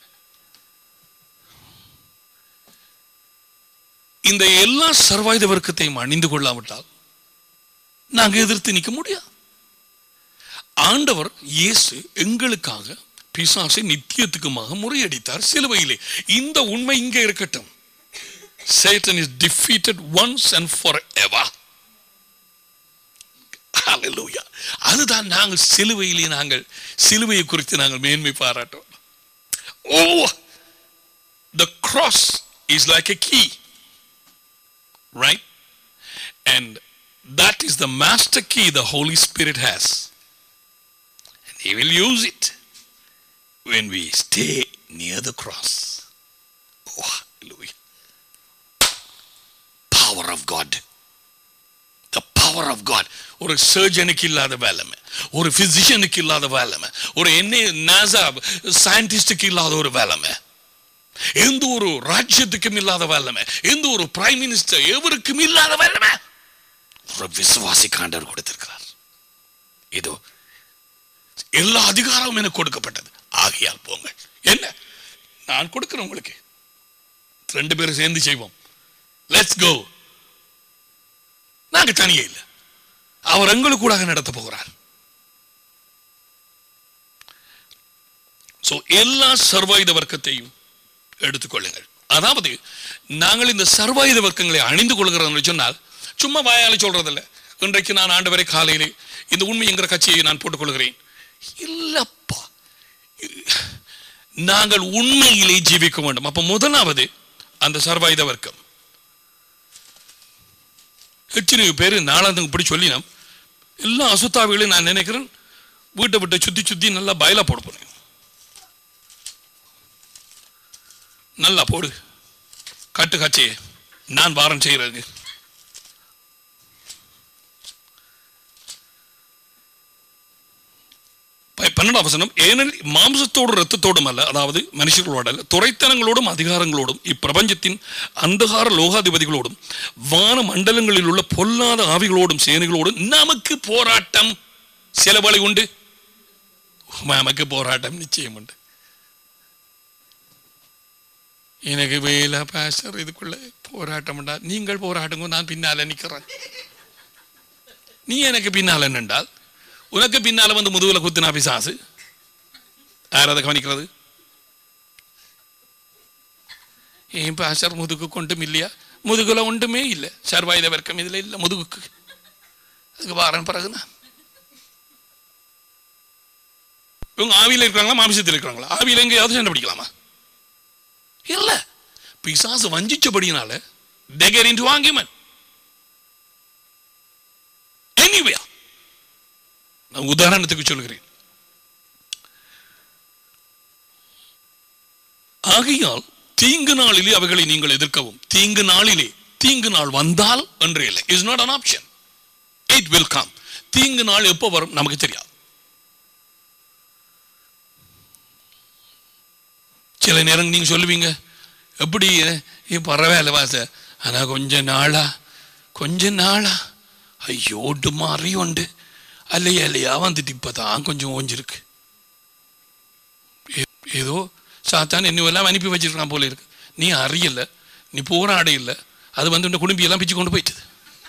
இந்த எல்லா சர்வாயுத வர்க்கத்தையும் அணிந்து கொள்ளாவிட்டால் நாங்கள் எதிர்த்து நிற்க முடியாது ஆண்டவர் இயேசு எங்களுக்காக பிசாசை நித்தியத்துக்குமாக முறையடித்தார் சிலுவையிலே இந்த உண்மை இங்கே இருக்கட்டும் Satan is defeated once and forever. Hallelujah. அதுதான் நாங்கள் சிலுவையிலே நாங்கள் சிலுவையை குறித்து நாங்கள் மேன்மை பாராட்டோம் ஓ the cross is like a key right and that is the master key the holy spirit has and he will use it when we stay near the cross oh hallelujah power of god the power of god ஒரு சர்ஜனுக்கு இல்லாத வேலைமை ஒரு பிசிஷியனுக்கு இல்லாத வேலைமை ஒரு என்ன NASA சயின்டிஸ்டுக்கு இல்லாத ஒரு வேலைமை எந்த ஒரு ராஜ்யத்துக்கும் இல்லாத வல்லமை எந்த ஒரு பிரைம் மினிஸ்டர் எவருக்கும் இல்லாத வல்லமை ஒரு விசுவாசி காண்டவர் கொடுத்திருக்கிறார் இதோ எல்லா அதிகாரமும் எனக்கு கொடுக்கப்பட்டது ஆகையால் போங்கள் என்ன நான் கொடுக்கிறேன் உங்களுக்கு ரெண்டு பேரும் சேர்ந்து செய்வோம் லெட்ஸ் கோ நாங்க தனியே இல்லை அவர் எங்களுக்கு கூட நடத்த போகிறார் சோ எல்லா சர்வாயுத வர்க்கத்தையும் எடுத்துக்கொள்ளுங்கள் அதாவது நாங்கள் இந்த சர்வாயுத வர்க்கங்களை அணிந்து கொள்கிறோம் சொன்னால் சும்மா வாயால சொல்றதில்ல இன்றைக்கு நான் ஆண்டவரை காலையிலே இந்த உண்மை என்கிற கட்சியை நான் போட்டுக்கொள்கிறேன் இல்லப்பா நாங்கள் உண்மையிலே ஜீவிக்க வேண்டும் அப்ப முதலாவது அந்த சர்வாயுத வர்க்கம் எத்தனை பேர் நாளாந்தங்க இப்படி சொல்லினோம் எல்லா அசுத்தாவிகளையும் நான் நினைக்கிறேன் வீட்டை விட்டு சுத்தி சுத்தி நல்லா பயலா போட போறேன் நல்லா போடு கட்டு காட்சியே நான் வாரம் செய்கிறது பன்னெண்டாம் வசனம் ஏனெனில் மாம்சத்தோடு ரத்தத்தோடும் அல்ல அதாவது மனுஷர்களோடு அல்ல துறைத்தனங்களோடும் அதிகாரங்களோடும் இப்பிரபஞ்சத்தின் அந்தகார லோகாதிபதிகளோடும் வான மண்டலங்களில் உள்ள பொல்லாத ஆவிகளோடும் சேனைகளோடும் நமக்கு போராட்டம் சில வழி உண்டு நமக்கு போராட்டம் நிச்சயம் உண்டு எனக்கு வேலை பேசர் இதுக்குள்ள போராட்டம் உண்டா நீங்கள் போராட்டங்க நான் பின்னால நிக்கிறேன் நீ எனக்கு பின்னால நின்றால் உனக்கு பின்னால வந்து முதுகுல குத்துனா பிசாசு யார் அதை கவனிக்கிறது ஏன் பாசர் முதுகு கொண்டும் இல்லையா முதுகுல ஒன்றுமே இல்லை சர்வாயுத வர்க்கம் இதுல இல்லை முதுகுக்கு அதுக்கு வாரன் பிறகுனா இவங்க ஆவியில் இருக்கிறாங்களா மாமிசத்தில் இருக்கிறாங்களா ஆவியில் எங்கேயாவது சண்டை பிடிக்கலாமா இல்ல பிசாசு வஞ்சிச்சபடினால they get into argument anywhere நான் உதாரணத்துக்கு சொல்கிறேன் ஆகையால் தீங்கு நாளிலே அவைகளை நீங்கள் எதிர்க்கவும் தீங்கு நாளிலே தீங்கு நாள் வந்தால் என்று இல்லை is not an option it will come தீங்கு நாள் எப்போ வரும் நமக்கு தெரியாது சில நேரம் நீங்க சொல்லுவீங்க எப்படி ஏன் பரவாயில்ல வாச ஆனா கொஞ்ச நாளா கொஞ்ச நாளா ஐயோட்டு மாறி உண்டு அல்லையா இல்லையா வந்துட்டு இப்பதான் கொஞ்சம் ஓஞ்சிருக்கு ஏ- ஏதோ சாத்தான் என்னவெல்லாம் அனுப்பி வச்சிருக்கான் போல இருக்கு நீ அறியல நீ போராட இல்லை அது வந்து உன் குடும்பி எல்லாம் பிச்சு கொண்டு போயிட்டது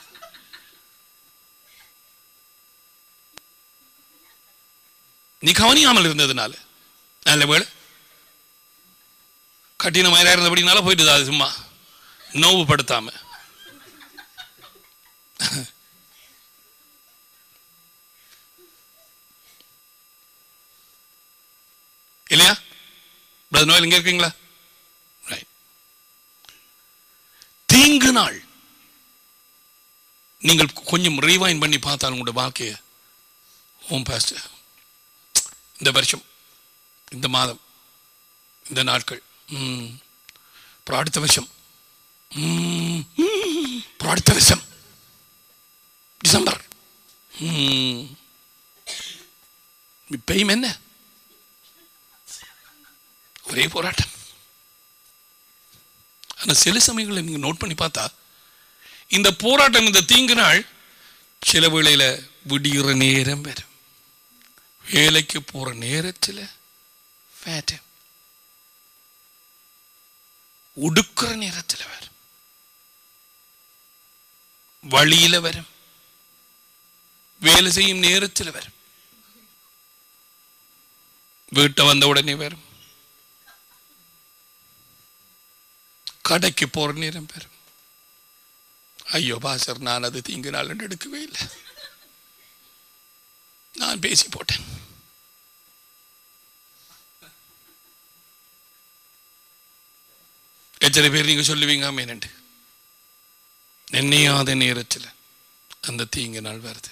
நீ கவனியாமல் இருந்ததுனால நல்ல வேளை கட்டினமாயிரம் இருந்தபடினால போயிட்டுது அது சும்மா நோவுபடுத்தாம இல்லையா பிரதர் நோயல் இங்க இருக்கீங்களா ரைட் தீங்கு நாள் நீங்கள் கொஞ்சம் ரீவைன் பண்ணி பார்த்தால் உங்களுடைய வாழ்க்கையை ஓம் பாஸ்டர் இந்த வருஷம் இந்த மாதம் இந்த நாட்கள் ம். அப்புறம் அடுத்த வருஷம் ம். அப்புறம் அடுத்த வருஷம் டிசம்பர் ம். இப்பயும் என்ன ஒரே போராட்டம் ஆனா சில சமயங்களில் நீங்க நோட் பண்ணி பார்த்தா இந்த போராட்டம் இந்த தீங்கு நாள் சில வேளையில விடிகிற நேரம் வரும் வேலைக்கு போற நேரத்தில் வேட்டை உடுக்கிற நேரத்தில் வரும் வழியில வரும் வேலை செய்யும் நேரத்தில் வரும் வீட்டை வந்த உடனே வரும் கடைக்கு போற நேரம் வரும் ஐயோ பாசர் நான் அது தீங்கு நாள் எடுக்கவே இல்லை நான் பேசி போட்டேன் எத்தனை பேர் நீங்க சொல்லுவீங்க ஆமேனண்டு நினையாத நேரத்தில் அந்த தீங்கு நாள் வருது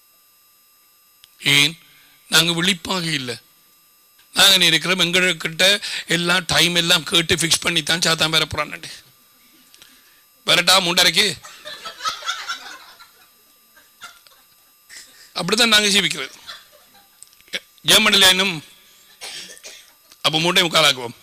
ஏன் நாங்க விழிப்பாக இல்லை நாங்க நீ இருக்கிறோம் எங்ககிட்ட எல்லாம் டைம் எல்லாம் கேட்டு ஃபிக்ஸ் பண்ணி தான் சாத்தான் பெற போறான்னு வரட்டா முண்டரைக்கு அப்படித்தான் நாங்க ஜீவிக்கிறது ஜெர்மனில இன்னும் அப்ப மூட்டை முக்காலாக்குவோம்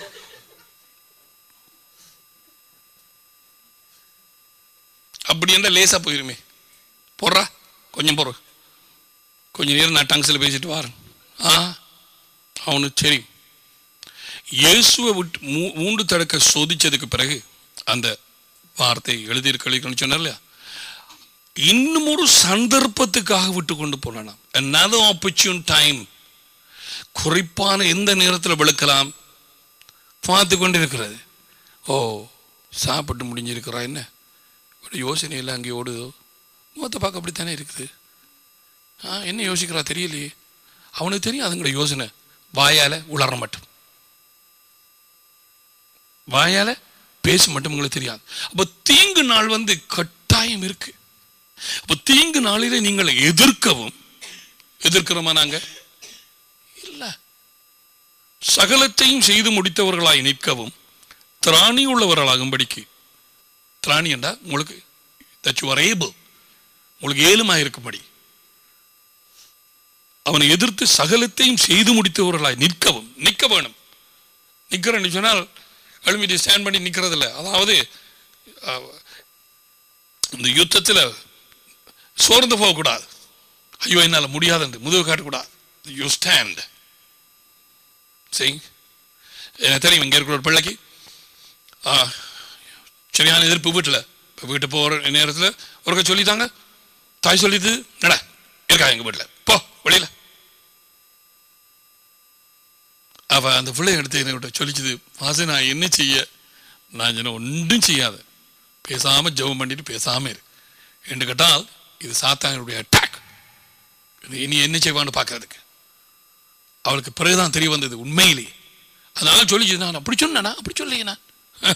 அப்படி என்ன லேசா போயிருமே போடுறா கொஞ்சம் போற கொஞ்ச நேரம் நான் டங்ஸில் பேசிட்டு வரேன் ஆ அவனுக்கு சரி இயேசுவை விட்டு மூ- மூன்று தடக்க சோதிச்சதுக்கு பிறகு அந்த வார்த்தை எழுதியிருக்கணும்னு சொன்னார் இல்லையா இன்னும் ஒரு சந்தர்ப்பத்துக்காக விட்டு கொண்டு போனான் another opportune டைம் குறிப்பான எந்த நேரத்தில் விளக்கலாம் பார்த்து கொண்டு இருக்கிறது ஓ சாப்பிட்டு முடிஞ்சிருக்கிறா என்ன ஒரு யோசனை எல்லாம் அங்கே ஓடுதோ முகத்தை பார்க்க அப்படித்தானே இருக்குது ஆ என்ன யோசிக்கிறா தெரியலையே அவனுக்கு தெரியும் அதுங்களோட யோசனை வாயால உளர மட்டும் வாயால பேச மட்டும் உங்களுக்கு தெரியாது அப்ப தீங்கு நாள் வந்து கட்டாயம் இருக்கு அப்ப தீங்கு நாளிலே நீங்கள் எதிர்க்கவும் எதிர்க்கிறோமா நாங்க இல்ல சகலத்தையும் செய்து முடித்தவர்களாய் நிற்கவும் திராணி உள்ளவர்களாகும்படிக்கு திராணி என்றா உங்களுக்கு தச்சு வரேபிள் உங்களுக்கு ஏழுமாய் இருக்கும்படி அவனை எதிர்த்து சகலத்தையும் செய்து முடித்தவர்களாய் நிற்கவும் நிற்க வேணும் நிற்கிறேன்னு சொன்னால் எழுமிட்டு ஸ்டாண்ட் பண்ணி நிற்கிறது இல்லை அதாவது அஹ், இந்த யுத்தத்தில் சோர்ந்து போகக்கூடாது ஐயோ என்னால் முடியாது என்று முதுகு காட்டக்கூடாது யூ ஸ்டாண்ட் சரி எனக்கு தெரியும் இங்கே இருக்கிற ஒரு பிள்ளைக்கு ஆ, சரியான எதிர்ப்பு வீட்டில் இப்போ வீட்டு போகிற நேரத்தில் ஒருக்க சொல்லித்தாங்க தாய் சொல்லிது நட இருக்கா எங்கள் வீட்டில் போ வெளியில் அவ அந்த பிள்ளை எடுத்து என்னை சொல்லிச்சுது வாசு நான் என்ன செய்ய நான் சொன்ன ஒன்றும் செய்யாத பேசாம ஜெபம் பண்ணிட்டு பேசாம இரு என்று கேட்டால் இது சாத்தானுடைய அட்டாக் இது இனி என்ன செய்வான்னு பார்க்கறதுக்கு அவளுக்கு பிறகுதான் தெரிய வந்தது உண்மையிலேயே அதனால சொல்லிச்சு நான் அப்படி சொன்னேனா அப்படி சொல்லையே நான் அஹ்.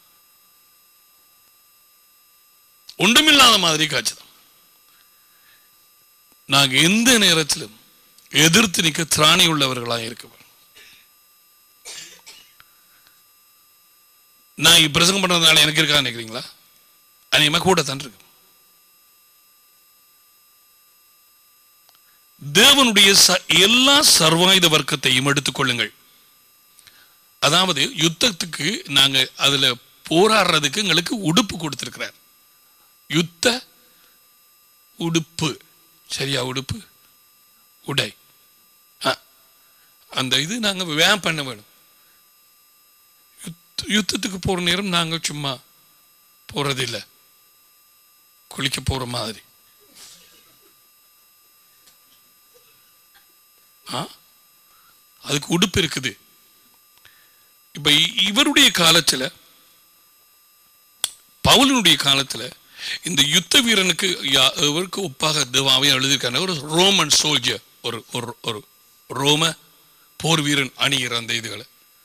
ஒன்றுமில்லாத மாதிரி காட்சிதான் நாங்க எந்த நேரத்திலும் எதிர்த்து நிற்க திராணி உள்ளவர்களாக இருக்க வேண்டும். நான் இப்ப பிரசங்கம் பண்றதுனால எனக்கு இருக்கா நினைக்கிறீங்களா அநேகமா கூட தான் இருக்கு தேவனுடைய ச- எல்லா சர்வாயுத வர்க்கத்தையும் எடுத்துக்கொள்ளுங்கள் அதாவது யுத்தத்துக்கு நாங்க அதுல போராடுறதுக்கு எங்களுக்கு உடுப்பு கொடுத்திருக்கிறார் யுத்த உடுப்பு சரியா உடுப்பு உடை ஆ. அந்த இது நாங்க வேம் பண்ண வேணும் யுத்த- யுத்தத்துக்கு போற நேரம் நாங்க சும்மா போறதில்லை குளிக்க போற மாதிரி ஆ? அதுக்கு உடுப்பு இருக்குது இப்ப இ- இவருடைய காலத்துல பவுலினுடைய காலத்துல இந்த யுத்த வீரனுக்கு யா- இவருக்கு ஒப்பாக தேவாவையும் எழுதியிருக்காங்க ஒரு ரோமன் சோல்ஜர் ஒரு ஒரு ஒரு ரோம போர் வீரன் அணிகிற அந்த இதுகளை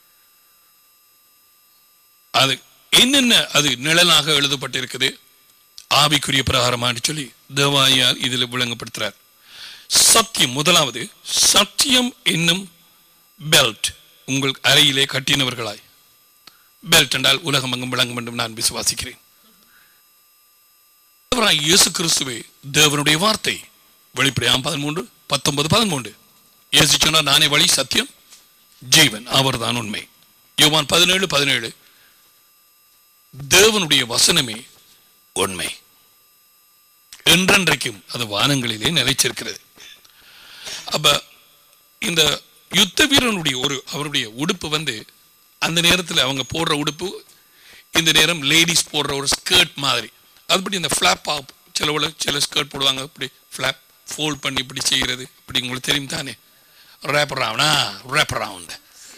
அது என்னென்ன அது நிழலாக எழுதப்பட்டிருக்குது ஆவிக்குரிய பிரகாரமான்னு சொல்லி தேவாயார் இதில் விளங்கப்படுத்துறார் சத்தியம் முதலாவது சத்தியம் என்னும் பெல்ட் உங்கள் அறையிலே கட்டினவர்களாய் பெல்ட் என்றால் உலகம் எங்கும் விளங்கும் என்றும் நான் விசுவாசிக்கிறேன் ஆண்டவராய் இயேசு கிறிஸ்துவே தேவனுடைய வார்த்தை வெளிப்படையாம் பதிமூன்று பத்தொன்பது பதிமூன்று இயேசு சொன்னார் நானே வழி சத்தியம் ஜீவன் அவர்தான் உண்மை யோவான் பதினேழு பதினேழு தேவனுடைய வசனமே உண்மை என்றென்றைக்கும் அது வானங்களிலே நிலைச்சிருக்கிறது அப்ப இந்த யுத்த வீரனுடைய ஒரு அவருடைய உடுப்பு வந்து அந்த நேரத்தில் அவங்க போடுற உடுப்பு இந்த நேரம் லேடிஸ் போடுற ஒரு ஸ்கர்ட் மாதிரி அதுபடி இந்த ஃப்ளாப் ஆப் சிலவுல சில ஸ்கர்ட் போடுவாங்க இப்படி ஃப்ளாப் ஃபோல்ட் பண்ணி இப்படி செய்கிறது இப்படி உங்களுக்கு தெரியும் தானே ரேப் ரவுண்டா ரேப் ரவுண்ட்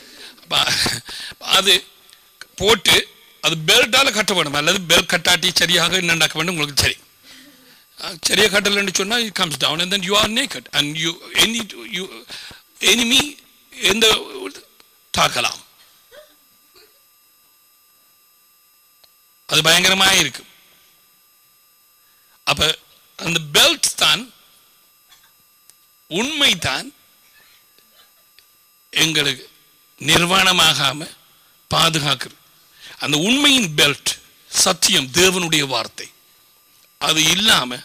அது போட்டு அது பெல்ட்டால கட்ட வேணும் அல்லது பெல்ட் கட்டாட்டி சரியாக என்னண்டாக்க வேண்டும் உங்களுக்கு சரி அஹ் சரியா கட்டலன்னு சொன்னா it comes down and then you are naked and you any you enemy எந்த தாக்கலாம் அது பயங்கரமா இருக்கு அப்ப அந்த பெல்ட் தான் உண்மை தான் எங்களுக்கு நிர்வாணமாகாம பாதுகாக்கிறது அந்த உண்மையின் பெல்ட் சத்தியம் தேவனுடைய வார்த்தை அது இல்லாம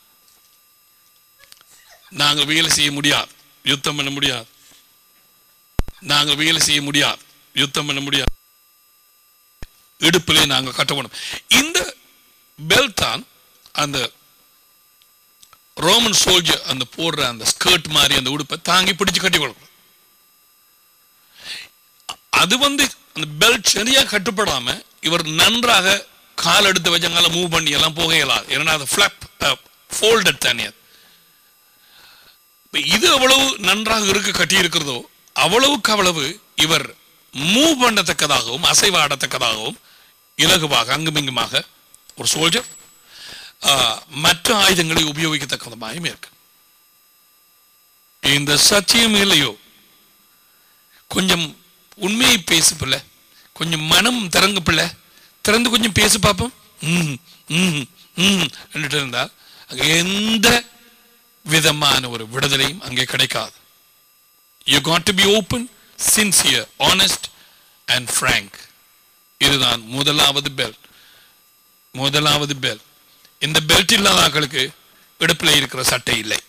நாங்க வேலை செய்ய முடியாது யுத்தம் பண்ண முடியாது நாங்க வேலை செய்ய முடியாது யுத்தம் பண்ண முடியாது இடுப்பிலே நாங்க கட்டணும் இந்த பெல்ட் தான் அந்த ரோமன் சோல்ஜர் அந்த போடுற அந்த ஸ்கர்ட் மாதிரி அந்த உடுப்பை தாங்கி பிடிச்சு கட்டி கொடுக்கணும் அது வந்து அந்த பெல்ட் சரியா கட்டுப்படாம இவர் நன்றாக கால் எடுத்து வச்சங்கால மூவ் பண்ணி எல்லாம் போக இயலாது ஏன்னா அது ஃபிளாப் ஃபோல்டட் தானே இப்ப இது அவ்வளவு நன்றாக இருக்க கட்டி இருக்கிறதோ அவ்வளவுக்கு அவ்வளவு இவர் மூவ் பண்ணத்தக்கதாகவும் அசைவாடத்தக்கதாகவும் இலகுவாக அங்குமிங்குமாக ஒரு சோல்ஜர் மற்ற ஆயுதங்களை உபயோகிக்கத்தக்கதுமாயும் இருக்கு இந்த சத்தியம் இல்லையோ கொஞ்சம் உண்மையை பேசு பிள்ளை கொஞ்சம் மனம் திறங்கு பிள்ளை திறந்து கொஞ்சம் பேசு பார்ப்போம் ம் ம் ம் என்றுட்டு இருந்தால் அங்கே எந்த விதமான ஒரு விடுதலையும் அங்கே கிடைக்காது you got to be open sincere honest and frank இதுதான் முதலாவது பெல்ட் முதலாவது பெல்ட் இந்த பெல்ட் இல்லாத ஆட்களுக்கு இடுப்பில் இருக்கிற சட்டை இல்லை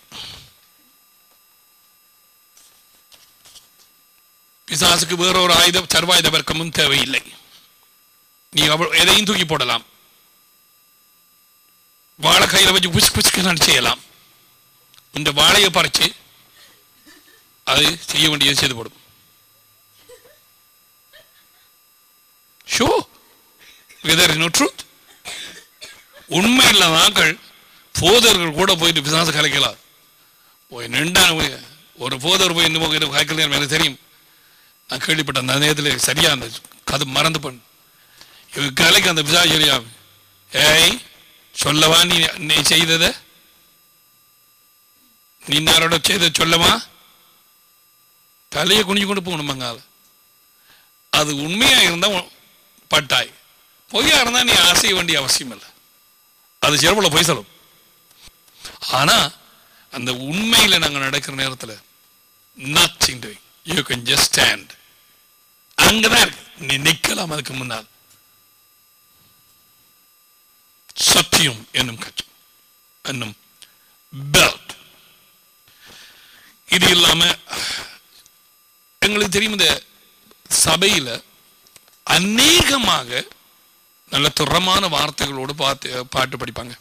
பிசாசுக்கு வேற ஒரு ஆயுத சர்வாயுத வர்க்கமும் தேவையில்லை நீ அவ- எதையும் தூக்கி போடலாம் வாழை கையில வச்சு புஷ் புஷ்க்கு செய்யலாம் இந்த வாழையை பறிச்சு அது செய்ய வேண்டியது செய்து போடும் ஷோ வெதர் நோ ட்ரூத் உண்மை இல்லாதாக்கள் போதர்கள் கூட போயிட்டு பிசாசு கலைக்கலாம் போய் நின்றா போய் ஒரு போதர் போய் இன்னும் போய் கலைக்கல எனக்கு தெரியும் நான் கேள்விப்பட்டேன் அந்த நேரத்தில் சரியா அந்த கதை மறந்து பண்ணு இவங்க கலைக்கு அந்த பிசாசு சரியா ஏய் சொல்லவா நீ நீ செய்தத நீ யாரோட செய்த சொல்லவா தலையை குனிஞ்சு கொண்டு போகணும் மங்கால அது உண்மையா இருந்தா உன் பட்டாய் பொய்யா இருந்தா நீ அசைய வேண்டிய அவசியம் இல்லை அது செருப்புல போய் சொல்லும் ஆனா அந்த உண்மையில நாங்க நடக்கிற நேரத்துல nothing doing you can just stand அங்கதான் இருக்கு நீ நிக்கலாம் அதுக்கு முன்னால் சத்தியம் என்னும் கட்சி என்னும் பெல்ட் இது இல்லாம எங்களுக்கு தெரியும் இந்த சபையில அநேகமாக நல்ல துறமான வார்த்தைகளோடு பார்த்து பாட்டு படிப்பாங்க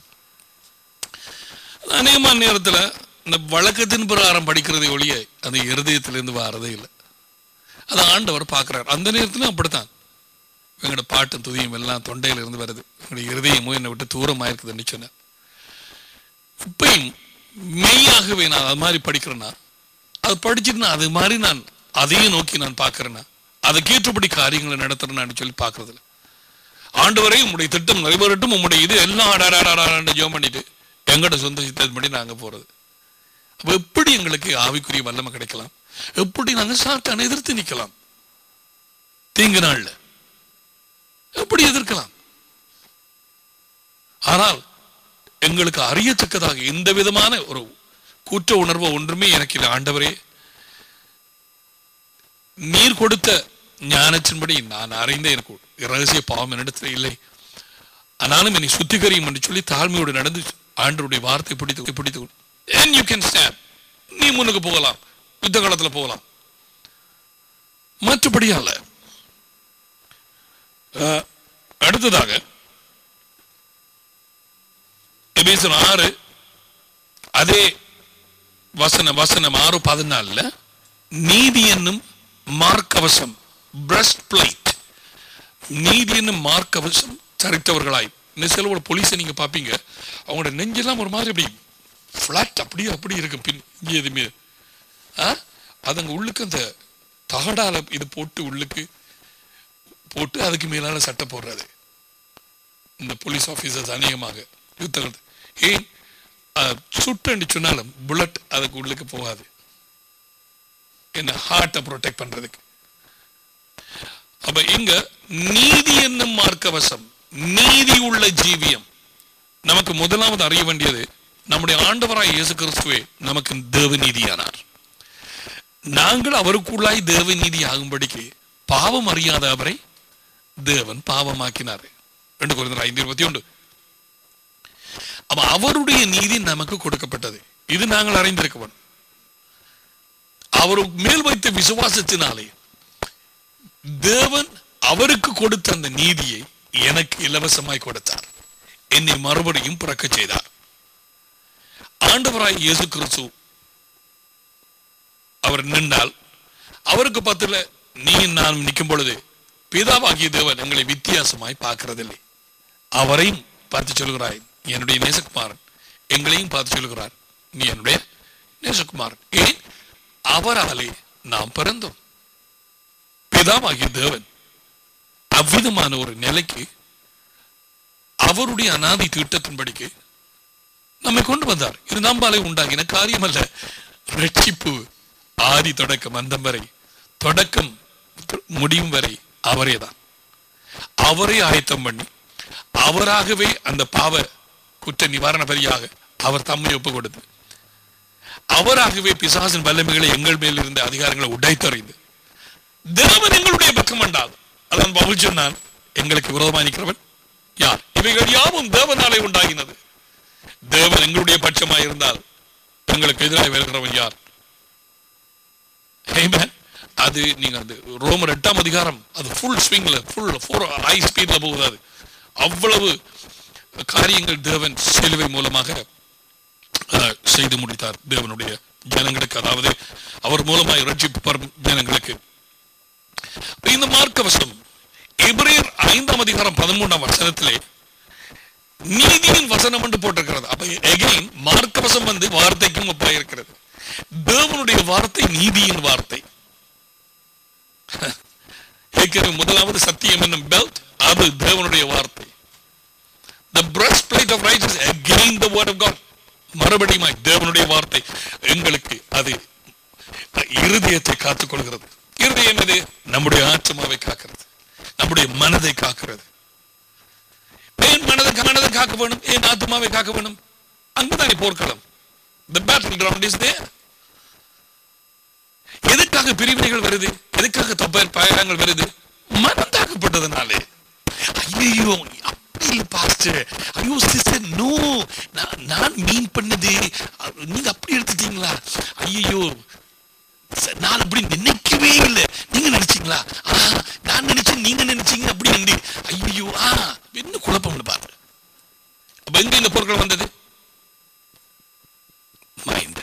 அநேகமான நேரத்தில் இந்த வழக்கத்தின் பிரகாரம் படிக்கிறதை ஒழிய அது இருதயத்திலிருந்து வாரதே இல்லை அதை ஆண்டவர் பார்க்கிறார் அந்த நேரத்திலும் அப்படித்தான் எங்களோட பாட்டும் துதியும் எல்லாம் தொண்டையில இருந்து வருது எங்களுடைய இருதயமும் என்னை விட்டு தூரமாக இருக்குதுன்னு சொன்னார் இப்பயும் மெய்யாகவே நான் அது மாதிரி படிக்கிறேன்னா அது படிச்சுட்டு நான் அது மாதிரி நான் அதையும் நோக்கி நான் பார்க்கிறேன்னா அதை கேட்டபடி காரியங்களை நடத்துறேன்னு சொல்லி பார்க்கறது இல்லை ஆண்டவரே உம்முடைய திட்டம் நிறைவேறட்டும் உம்முடைய இது எல்லாம் அடாடாடாடான்னு ஜோம் பண்ணிட்டு எங்கட சொந்த சித்தப்படி நாங்க போறது அப்ப எப்படி எங்களுக்கு ஆவிக்குரிய வல்லமை கிடைக்கலாம் எப்படி நாங்க சாத்தானை எதிர்த்து நிக்கலாம் தீங்கு நாள்ல எப்படி எதிர்க்கலாம் ஆனால் எங்களுக்கு அறியத்தக்கதாக எந்த விதமான ஒரு கூற்ற உணர்வு ஒன்றுமே எனக்கு இல்லை ஆண்டவரே நீர் கொடுத்த ஞானத்தின்படி நான் அறிந்த எனக்கு ரகசிய பாவம் என்னிடத்தில் இல்லை ஆனாலும் என்னை சுத்திகரியும் என்று சொல்லி தாழ்மையோடு நடந்து ஆண்டருடைய வார்த்தை பிடித்து பிடித்து and you can stand நீ முன்னுக்கு போகலாம் யுத்த காலத்துல போகலாம் மற்றபடி அல்ல அஹ், அடுத்ததாக எபேசியர் ஆறு அதே வசன வசனம் ஆறு பதினாலுல நீதி என்னும் மார்க்கவசம் பிரஸ்ட் பிளேட் நீதி என்னும் மார்க்கவசம் சரித்தவர்களாய் இந்த சில போலீஸை நீங்க பாப்பீங்க அவங்களோட நெஞ்செல்லாம் ஒரு மாதிரி அப்படி ஃபிளாட் அப்படியே அப்படி இருக்கு பின் இங்கே எதுவுமே ஆ அது அங்க உள்ளுக்கு அந்த தகடால இது போட்டு உள்ளுக்கு போட்டு அதுக்கு மேலான சட்டை போடுறது இந்த போலீஸ் ஆபீசர்ஸ் அநேகமாக யுத்தங்கள் ஏன் சுட்டு சொன்னாலும் புல்லட் அதுக்கு உள்ளுக்கு போகாது என்ன ஹார்ட்டை ப்ரொடெக்ட் பண்றதுக்கு அப்ப இங்க நீதி என்னும் மார்க்கவசம் நீதி உள்ள ஜீவியம் நமக்கு முதலாவது அறிய வேண்டியது நம்முடைய ஆண்டவராய் இயேசு கிறிஸ்துவே நமக்கு தேவ நீதியானார் நாங்கள் அவருக்குள்ளாய் தேவ நீதி ஆகும்படிக்கு பாவம் அறியாத அவரை தேவன் பாவமாக்கினார் ரெண்டு குறைந்த ஐந்து இருபத்தி ஒன்று அப்ப அவருடைய நீதி நமக்கு கொடுக்கப்பட்டது இது நாங்கள் அறிந்திருக்க வேண்டும் அவர் மேல் வைத்த விசுவாசத்தினாலே தேவன் அவருக்கு கொடுத்த அந்த நீதியை எனக்கு இலவசமாய் கொடுத்தார் என்னை மறுபடியும் பிறக்க செய்தார் ஆண்டவராய் இயேசு கிறிஸ்து அவர் நின்றால் அவருக்கு பத்துல நீ நான் நிற்கும் பொழுது பிதாவாகிய தேவன் எங்களை வித்தியாசமாய் பார்க்கிறதில்லை அவரையும் பார்த்து சொல்கிறாய் என்னுடைய நேசகுமாரன் எங்களையும் பார்த்து சொல்கிறார் நீ என்னுடைய நேசகுமாரன் ஏன் அவராலே நாம் பிறந்தோம் பிதாவாகிய தேவன் அவ்விதமான ஒரு நிலைக்கு அவருடைய அனாதி திட்டத்தின்படிக்கு நம்மை கொண்டு வந்தார் இது நம்பாலே உண்டாகின காரியம் அல்ல ரட்சிப்பு ஆதி தொடக்கம் அந்தம் வரை தொடக்கம் முடியும் வரை அவரே தான் அவரே ஆயத்தம் பண்ணி அவராகவே அந்த பாவ குற்ற நிவாரண பலியாக அவர் தம்மை ஒப்பு கொடுத்து அவராகவே பிசாசின் வல்லமைகளை எங்கள் மேல் இருந்த அதிகாரங்களை உடைத்தறிந்து தேவன் எங்களுடைய பக்கம் என்றால் அதான் பவுல் சொன்னான் எங்களுக்கு விரோதமாக நிற்கிறவன் யார் இவைகள் யாவும் தேவனாலே உண்டாகினது தேவன் எங்களுடைய பட்சமாக இருந்தால் எங்களுக்கு எதிராக வருகிறவன் யார் Amen. அது நீங்க அது ரோமர் எட்டாம் அதிகாரம் அது ஃபுல் ஸ்விங்ல ஃபுல் ஃபோர் ஹை ஸ்பீட்ல போகுது அது அவ்வளவு காரியங்கள் தேவன் சிலுவை மூலமாக அஹ், செய்து முடித்தார் தேவனுடைய ஜனங்களுக்கு அதாவது அவர் மூலமாய் ரட்சிப்பு பெறும் ஜனங்களுக்கு இந்த மார்க்கவசம் எபிரேயர் ஐந்தாம் அதிகாரம் பதிமூன்றாம் வசனத்திலே நீதியின் வசனம் என்று போட்டிருக்கிறது அப்ப எகைன் மார்க்கவசம் வந்து வார்த்தைக்கும் ஒப்பாக இருக்கிறது தேவனுடைய வார்த்தை நீதியின் வார்த்தை ஏற்கனவே முதலாவது சத்தியம் என்னும் பெல்ட் அது தேவனுடைய வார்த்தை the breastplate of righteousness again the word of God மறுபடியும் தேவனுடைய வார்த்தை எங்களுக்கு அது இருதயத்தை காத்துக் கொள்கிறது இருதயம் என்னது நம்முடைய ஆத்மாவை காக்கிறது நம்முடைய மனதை காக்கிறது ஏன் மனதை மனதை காக்க வேணும் ஏன் ஆத்மாவை காக்க வேணும் அங்குதானே போர்க்களம் the battle ground is there எதுக்காக பிரிவினைகள் வருது எதுக்காக தப்ப பயணங்கள் வருது மனம் தாக்கப்பட்டதுனாலே ஐயோ அப்படி இல்ல பாஸ்டர் ஐயோ சிஸ்டர் நோ நான் மீன் பண்ணது அ- நீங்க அப்படி எடுத்துட்டீங்களா ஐயோ நான் அப்படி நினைக்கவே இல்லை நீங்க நினைச்சீங்களா ஆ நான் நினைச்சேன் நீங்க நினைச்சீங்க அப்படி நன்றி ஐயோ ஆ என்ன குழப்பம்னு பாருங்க அப்ப எங்க இந்த பொருட்கள் வந்தது மைண்ட்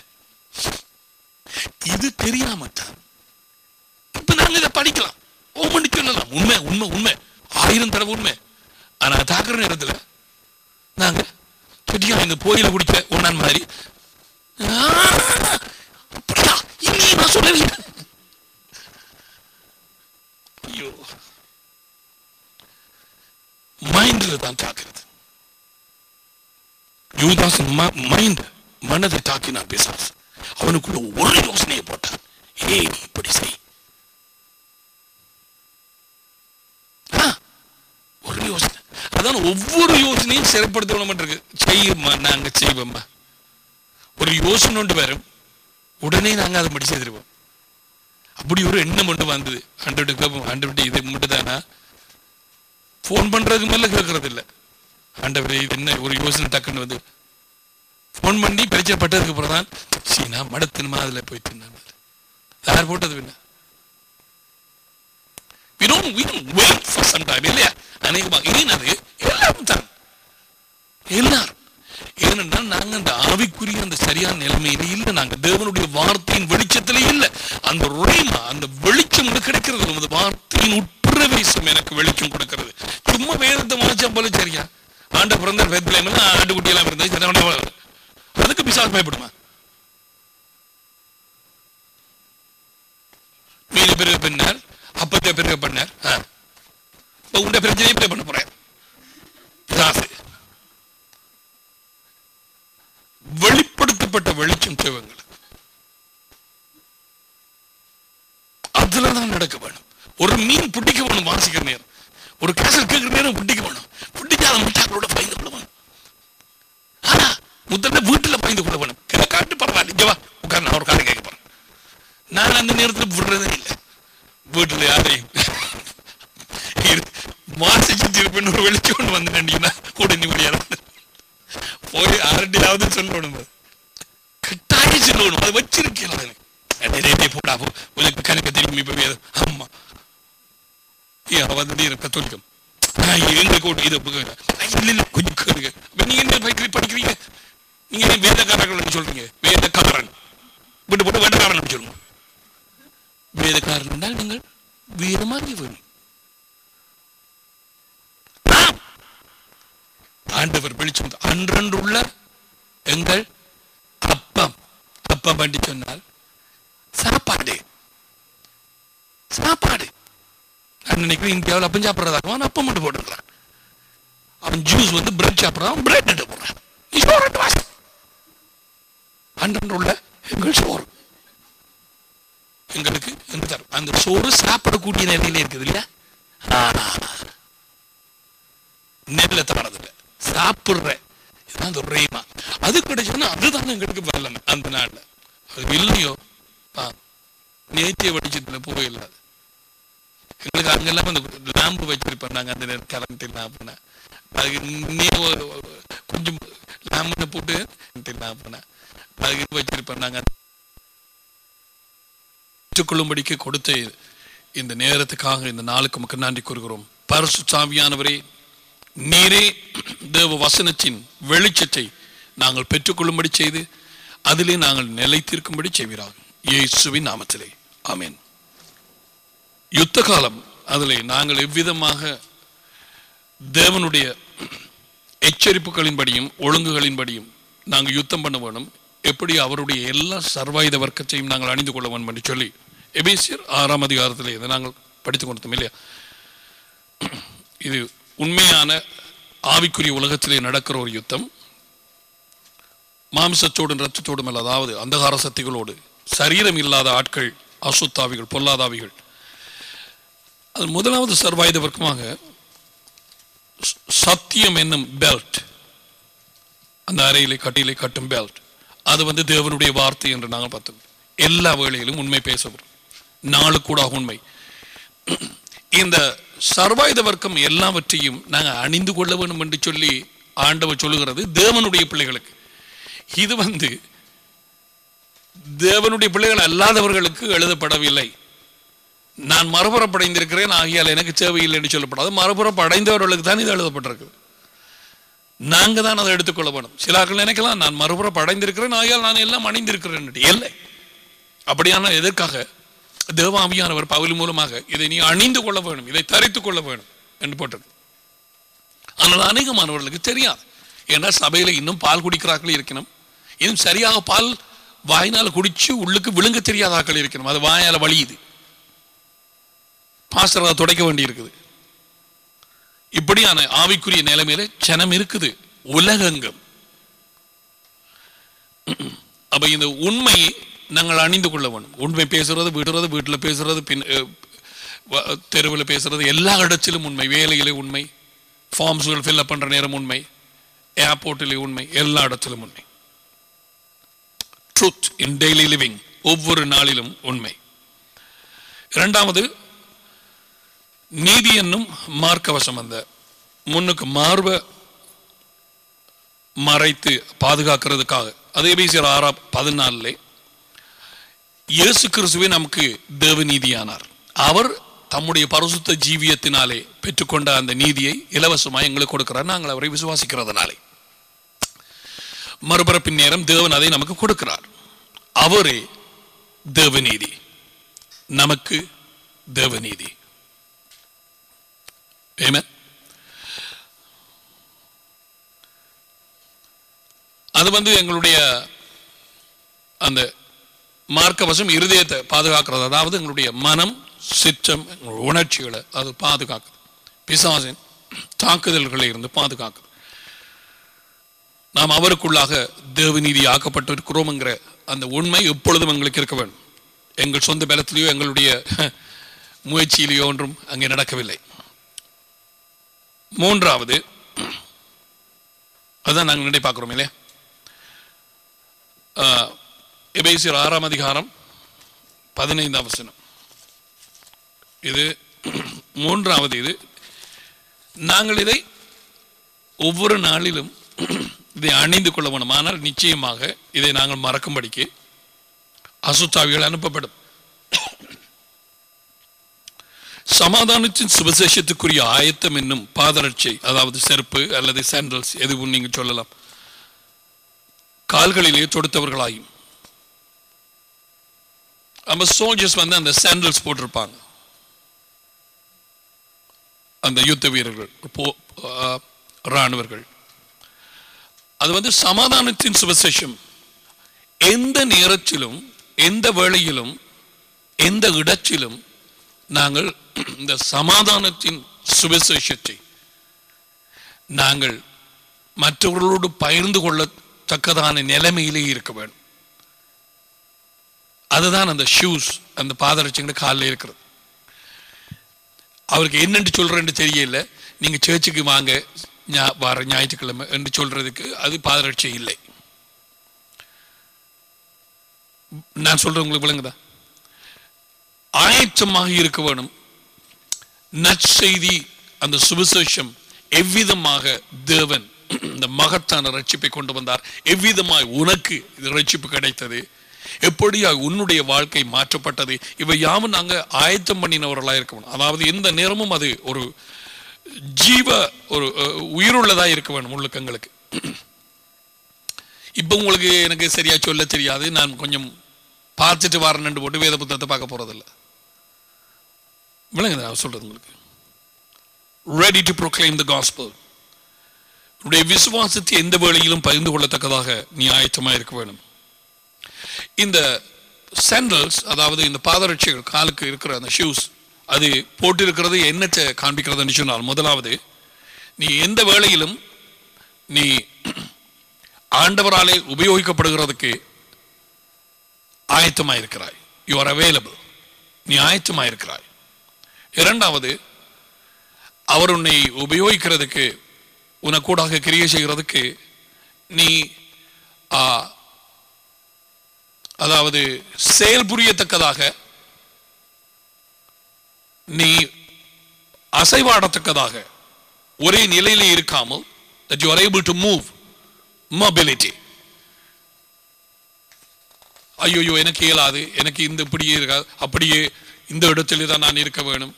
இது தெரியாம தான் இப்ப நாங்க இதை படிக்கலாம் ஒவ்வொன்று சொல்லலாம் உண்மை உண்மை உண்மை ஆயிரம் தடவை உண்மை ஆனா தாக்குற நேரத்துல நாங்க செட்டியா இந்த கோயில குடிச்ச ஒன்னான் மாதிரி ஆ, அப்படியா இல்லையே நான் சொல்லவே இல்லை. ஐயோ மைண்ட்ல தான் தாக்குறது யூதாஸ் மைண்ட் மனதை தாக்கினான் பிசாஸ் அவனுக்குள்ள ஒரு யோசனையை போட்டான் ஏய் நீ இப்படி செய் ஆ, ஒரு யோசனை அதான் ஒவ்வொரு யோசனையும் சிறைப்படுத்தணும் இருக்கு செய்யுமா நாங்க செய்வோம்மா ஒரு யோசனை ஒன்று வரும் உடனே நாங்க அதை படி செய்திருவோம் அப்படி ஒரு எண்ணம் ஒன்று வந்தது ஹண்ட்ரட் கேட்போம் ஹண்ட்ரட் இது மட்டும் தானா ஃபோன் பண்றதுக்கு மேல கேட்கறது இல்ல ஆண்டவரே இது என்ன ஒரு யோசனை டக்குன்னு வந்து ஃபோன் பண்ணி பிரச்சனை பட்டதுக்கு அப்புறம் தான் சீனா மடத்தினுமா அதுல போயிட்டு இருந்தாங்க யார் போட்டது பின்ன we don't we don't wait for some time இல்லையா அநேகமாக இனினது எல்லாரும் தான் எல்லாரும் ஏனென்றால் நாங்க அந்த ஆவிக்குரிய அந்த சரியான நிலைமையில இல்ல நாங்க தேவனுடைய வார்த்தையின் வெளிச்சத்திலே இல்ல அந்த ருரைமா அந்த வெளிச்சம் எனக்கு கிடைக்கிறது அந்த வார்த்தையின் உட்பிரவேசம் எனக்கு வெளிச்சம் கொடுக்கிறது சும்மா வேதத்தை வாசிச்சா போல சரியா ஆண்ட பிறந்த பேத்திலேமே ஆட்டுக்குட்டி எல்லாம் இருந்தது சரி, அவனை வளரு. அதுக்கு பிசாசு பயப்படுமா மீதி பிறகு பின்னர் அப்பத்தை பிறகு பண்ணார் ஆ. இப்ப உண்ட பிரச்சனையை ப்ளே பண்ண போறேன் பிசாசு வெளிப்படுத்தப்பட்ட வெளிச்சம் தேவங்களுக்கு அதுலதான் நடக்க வேணும் ஒரு மீன் பிடிக்க வேணும் வாசிக்கிற நேரம் ஒரு கேசல் கேட்கிற நேரம் பிடிக்க வேணும் பிடிக்காத முட்டாக்களோட பயந்து கொள்ள வேணும் ஆனா முதல்ல வீட்டுல பயந்து கொள்ள வேணும் காட்டு பரவாயில்ல இங்க வா உட்கார் நான் ஒரு காரணம் கேட்க போறேன் நான் அந்த நேரத்துல விடுறதே இல்லை வீட்டுல யாரையும் இரு- வாசிச்சுட்டு இருப்பேன் ஒரு வெளிச்சம் ஒன்று வந்து நின்றீங்கன்னா கூட நீ முடியாது போய் ஆரண்டியாவது சொல்லணும் கட்டாயம் சொல்லணும் அதை வச்சிருக்கேன் டேய் போடா போ உனக்கு கணக்கு தெரியும் இப்ப வேதம் ஆமா ஏன் வந்து எனக்கு கத்தோலிக்கம் எங்க கூட இதை புக- ஐ, இல்ல இல்ல கொஞ்சம் கேளுங்க அப்ப நீங்க என்ன படிக்கிறீ- படிக்கிறீங்க நீங்க என்ன வேதக்காரர்கள் சொல்றீங்க வேதக்காரன் விட்டு போட்டு வேதக்காரன் சொல்லுங்க வேதக்காரன் என்றால் நீங்கள் வீரமாக வேணும் ஆம். ஆண்டவர் வெளிச்சம் அன்றன்றுள்ள எங்கள் அப்பம் அப்பம் பண்ணி சொன்னால் சாப்பாடு சாப்பாடு நான் நினைக்கிறேன் இந்தியாவில் அப்பம் சாப்பிட்றதாக அவன் அப்பம் மட்டும் போட்டுருக்கான் அவன் ஜூஸ் வந்து பிரெட் சாப்பிட்றான் பிரெட் எடுத்து போடுறான் நீ சோறு எடுத்து வாசி அன்றன்றுள்ள எங்கள் சோறு எங்களுக்கு எங்க தரும் அந்த சோறு சாப்பிடக்கூடிய நிலையில இருக்குது இல்லையா ஆ. நெல்ல தரதில்ல சாப்பிடுற இதுதான் அந்த ரேமா அது கிடைச்சுன்னா அதுதான் எங்களுக்கு வல்லமை அந்த நாள்ல அது இல்லையோ ஆ. நேத்திய வெளிச்சத்துல போயில்ல அது எங்களுக்கு அங்கெல்லாம் அந்த லாம்பு வச்சிருப்போம் நாங்க அந்த நேரம் கரண்ட் லாம்புனா அதுக்கு நீ ஒரு- ஒரு- கொஞ்சம் லாம்புன்னு போட்டு லாம்புனா அதுக்கு வச்சிருப்போம் நாங்க பெற்றுக்கொள்ளும்படிக்கு கொடுத்த இந்த நேரத்துக்காக இந்த நாளுக்கு நமக்கு நன்றி கூறுகிறோம் பரிசு சாவியானவரே நீரே தேவ வசனத்தின் வெளிச்சத்தை நாங்கள் பெற்றுக்கொள்ளும்படி செய்து அதிலே நாங்கள் நிலைத்திருக்கும்படி செய்வீராக இயேசுவின் நாமத்திலே ஆமென் யுத்த காலம் அதிலே நாங்கள் எவ்விதமாக தேவனுடைய எச்சரிப்புகளின்படியும் ஒழுங்குகளின்படியும் நாங்கள் யுத்தம் பண்ண வேணும் எப்படி அவருடைய எல்லா சர்வாயுத வர்க்கத்தையும் நாங்கள் அணிந்து கொள்ள வேண்டும் என்று சொல்லி எபேசியர் ஆறாம் அதிகாரத்திலே இதை நாங்கள் படித்துக் கொடுத்தோம் இல்லையா இது உண்மையான ஆவிக்குரிய உலகத்திலே நடக்கிற ஒரு யுத்தம் மாம்சத்தோடும் ரத்தத்தோடும் அல்ல அதாவது அந்தகார சக்திகளோடு சரீரம் இல்லாத ஆட்கள் அசுத்தாவிகள் பொல்லாதாவிகள் அது முதலாவது சர்வாயுத வர்க்கமாக ச- சத்தியம் என்னும் பெல்ட் அந்த அறையிலே கட்டியிலே கட்டும் பெல்ட் அது வந்து தேவனுடைய வார்த்தை என்று நாங்கள் பார்த்தோம் எல்லா வேளையிலும் உண்மை பேசப்படும் நாளுக்கூடாக உண்மை இந்த சர்வாயுத வர்க்கம் எல்லாவற்றையும் நாங்கள் அணிந்து கொள்ள வேண்டும் என்று சொல்லி ஆண்டவர் சொல்லுகிறது தேவனுடைய பிள்ளைகளுக்கு இது வந்து தேவனுடைய பிள்ளைகள் அல்லாதவர்களுக்கு எழுதப்படவில்லை நான் மறுபுறப்படைந்திருக்கிறேன் ஆகியால் எனக்கு தேவையில்லை என்று சொல்லப்படாது மறுபுறப்படைந்தவர்களுக்கு தான் இது எழுதப்பட்டிருக்கு நாங்க தான் அதை எடுத்துக்கொள்ள வேணும் சிலாக்கள் நினைக்கலாம் நான் மறுபுறம் அடைந்திருக்கிறேன் ஆகையால் நான் எல்லாம் அணிந்திருக்கிறேன் என்று. இல்லை அப்படியான எதற்காக தேவாமியானவர் பவுல் மூலமாக இதை நீ அணிந்து கொள்ள வேணும் இதை தரித்துக் கொள்ள வேணும் என்று போட்டிருக்கு ஆனால் அநேகமானவர்களுக்கு தெரியாது ஏன்னா சபையில இன்னும் பால் குடிக்கிறார்கள் இருக்கணும் இன்னும் சரியாக பால் வாயினால குடிச்சு உள்ளுக்கு விழுங்க தெரியாத ஆட்கள் இருக்கணும் அது வாயால வலியுது பாஸ்டர் அதை துடைக்க வேண்டி இருக்குது இப்படியான ஆவிக்குரிய நிலைமையில ஜனம் இருக்குது உலகெங்கும் அப்ப இந்த உண்மையை நாங்கள் அணிந்து கொள்ள வேணும் உண்மை பேசுறது விடுறது வீட்டில் பேசுறது பின் தெருவில் பேசுறது எல்லா இடத்திலும் உண்மை வேலையிலே உண்மை ஃபார்ம்ஸ்கள் ஃபில்அப் பண்ற நேரம் உண்மை ஏர்போர்ட்டிலே உண்மை எல்லா இடத்திலும் உண்மை ட்ரூத் இன் டெய்லி லிவிங் ஒவ்வொரு நாளிலும் உண்மை இரண்டாவது நீதி என்னும் மார்க்கவசம் அந்த முன்னுக்கு மார்ப மறைத்து பாதுகாக்கிறதுக்காக அதே பேசியர் ஆறா பதினாலே இயேசு கிறிஸ்துவே நமக்கு தேவநீதியானார் அவர் தம்முடைய பரிசுத்த ஜீவியத்தினாலே பெற்றுக்கொண்ட அந்த நீதியை இலவசமாய் எங்களுக்கு கொடுக்கிறார் நாங்கள் அவரை விசுவாசிக்கிறதுனாலே மறுபரப்பின் நேரம் தேவன் அதை நமக்கு கொடுக்கிறார் அவரே தேவநீதி நமக்கு தேவநீதி Amen. அது வந்து எங்களுடைய அந்த மார்க்கவசம் இருதயத்தை பாதுகாக்கிறது அதாவது எங்களுடைய மனம் சிற்றம் எங்களுடைய உணர்ச்சிகளை அது பாதுகாக்குது பிசாசின் தாக்குதல்களை இருந்து பாதுகாக்குது நாம் அவருக்குள்ளாக தேவநீதி ஆக்கப்பட்டிருக்கிறோம்ங்கிற அந்த உண்மை எப்பொழுதும் எங்களுக்கு இருக்க வேண்டும் எங்கள் சொந்த பலத்திலேயோ எங்களுடைய முயற்சியிலேயோ ஒன்றும் அங்கே நடக்கவில்லை மூன்றாவது அதுதான் நாங்கள் நினை பார்க்கிறோம் இல்லையா ஆஹ், எபேசியர் ஆறாம் அதிகாரம் பதினைந்தாம் வசனம் இது மூன்றாவது இது நாங்கள் இதை ஒவ்வொரு நாளிலும் இதை அணிந்து கொள்ள வேணும் ஆனால் நிச்சயமாக இதை நாங்கள் மறக்கும்படிக்கு அசுத்தாவிகள் அனுப்பப்படும் சமாதானத்தின் சுபசேஷத்துக்குரிய ஆயத்தம் என்னும் பாதரட்சை அதாவது செருப்பு அல்லது சாண்டல்ஸ் எதுவும் நீங்க சொல்லலாம் கால்களிலே தொடுத்தவர்களாயும் நம்ம சோல்ஜர்ஸ் வந்து அந்த சாண்டல்ஸ் போட்டிருப்பாங்க அந்த யுத்த வீரர்கள் போ ஆ, இராணுவர்கள் அது வந்து சமாதானத்தின் சுபசேஷம் எந்த நேரத்திலும் எந்த வேளையிலும் எந்த இடத்திலும் நாங்கள் இந்த சமாதானத்தின் சுவிசேஷத்தை நாங்கள் மற்றவர்களோடு பகிர்ந்து கொள்ளத்தக்கதான நிலைமையிலே இருக்க வேண்டும் அதுதான் அந்த ஷூஸ் அந்த பாதரட்சங்க காலில் இருக்கிறது அவருக்கு என்னென்று சொல்றேன்னு தெரியல நீங்க சேர்ச்சுக்கு வாங்க ஞா- வார ஞாயிற்றுக்கிழமை என்று சொல்றதுக்கு அது பாதரட்சை இல்லை நான் சொல்றது உங்களுக்கு விளங்குதா ஆயத்தமாக இருக்க வேணும் நற்செய்தி அந்த சுவிசேஷம் எவ்விதமாக தேவன் இந்த மகத்தான ரட்சிப்பை கொண்டு வந்தார் எவ்விதமாய் உனக்கு இது ரட்சிப்பு கிடைத்தது எப்படியாக உன்னுடைய வாழ்க்கை மாற்றப்பட்டது இவை யாவும் நாங்க ஆயத்தம் பண்ணினவர்களாக இருக்கணும் அதாவது எந்த நேரமும் அது ஒரு ஜீவ ஒரு அஹ், உயிருள்ளதா இருக்க வேணும் உள்ளுக்கங்களுக்கு இப்போ உங்களுக்கு எனக்கு சரியா சொல்ல தெரியாது நான் கொஞ்சம் பார்த்துட்டு வரேன்னு போட்டு வேத புத்தகத்தை பார்க்க போறதில்ல விளங்குதா நான் சொல்றது உங்களுக்கு ready to proclaim the gospel உன்னுடைய விசுவாசத்தை எந்த வேளையிலும் பகிர்ந்து கொள்ளத்தக்கதாக நீ ஆயத்தமா இருக்க வேணும் இந்த சாண்டல்ஸ் அதாவது இந்த பாதரட்சிகள் காலுக்கு இருக்கிற அந்த ஷூஸ் அது போட்டிருக்கிறது என்னத்தை காண்பிக்கிறதுன்னு சொன்னால் முதலாவது நீ எந்த வேளையிலும் நீ ஆண்டவராலே உபயோகிக்கப்படுகிறதுக்கு ஆயத்தமாயிருக்கிறாய் யூ ஆர் அவைலபிள் நீ ஆயத்தமாயிருக்கிறாய் இரண்டாவது அவர் உன்னை உபயோகிக்கிறதுக்கு உனக்கூடாக கிரியை செய்கிறதுக்கு நீ ஆ, அதாவது செயல் புரியத்தக்கதாக நீ அசைவாடத்தக்கதாக ஒரே நிலையிலே இருக்காமல் that you are able to move mobility ஐயோ எனக்கு இயலாது எனக்கு இந்த இப்படியே இருக்காது அப்படியே இந்த இடத்திலே தான் நான் இருக்க வேணும்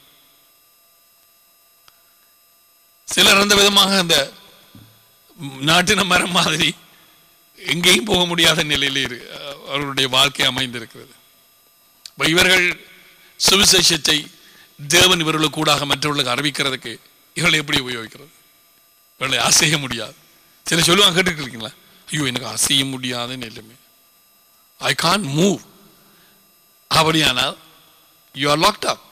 சிலர் அந்த விதமாக அந்த நாட்டின மரம் மாதிரி எங்கேயும் போக முடியாத நிலையிலே இரு அவர்களுடைய வாழ்க்கை அமைந்திருக்கிறது இப்ப இவர்கள் சுவிசேஷத்தை தேவன் இவர்களுக்கு கூடாக மற்றவர்களுக்கு அறிவிக்கிறதுக்கு இவர்களை எப்படி உபயோகிக்கிறது இவர்களை அசைய முடியாது சில சொல்லுவாங்க கேட்டுருக்கீங்களா ஐயோ எனக்கு அசைய முடியாத நிலைமை ஐ கான் மூவ் அப்படியானால் யூ ஆர் லாக்ட் அப்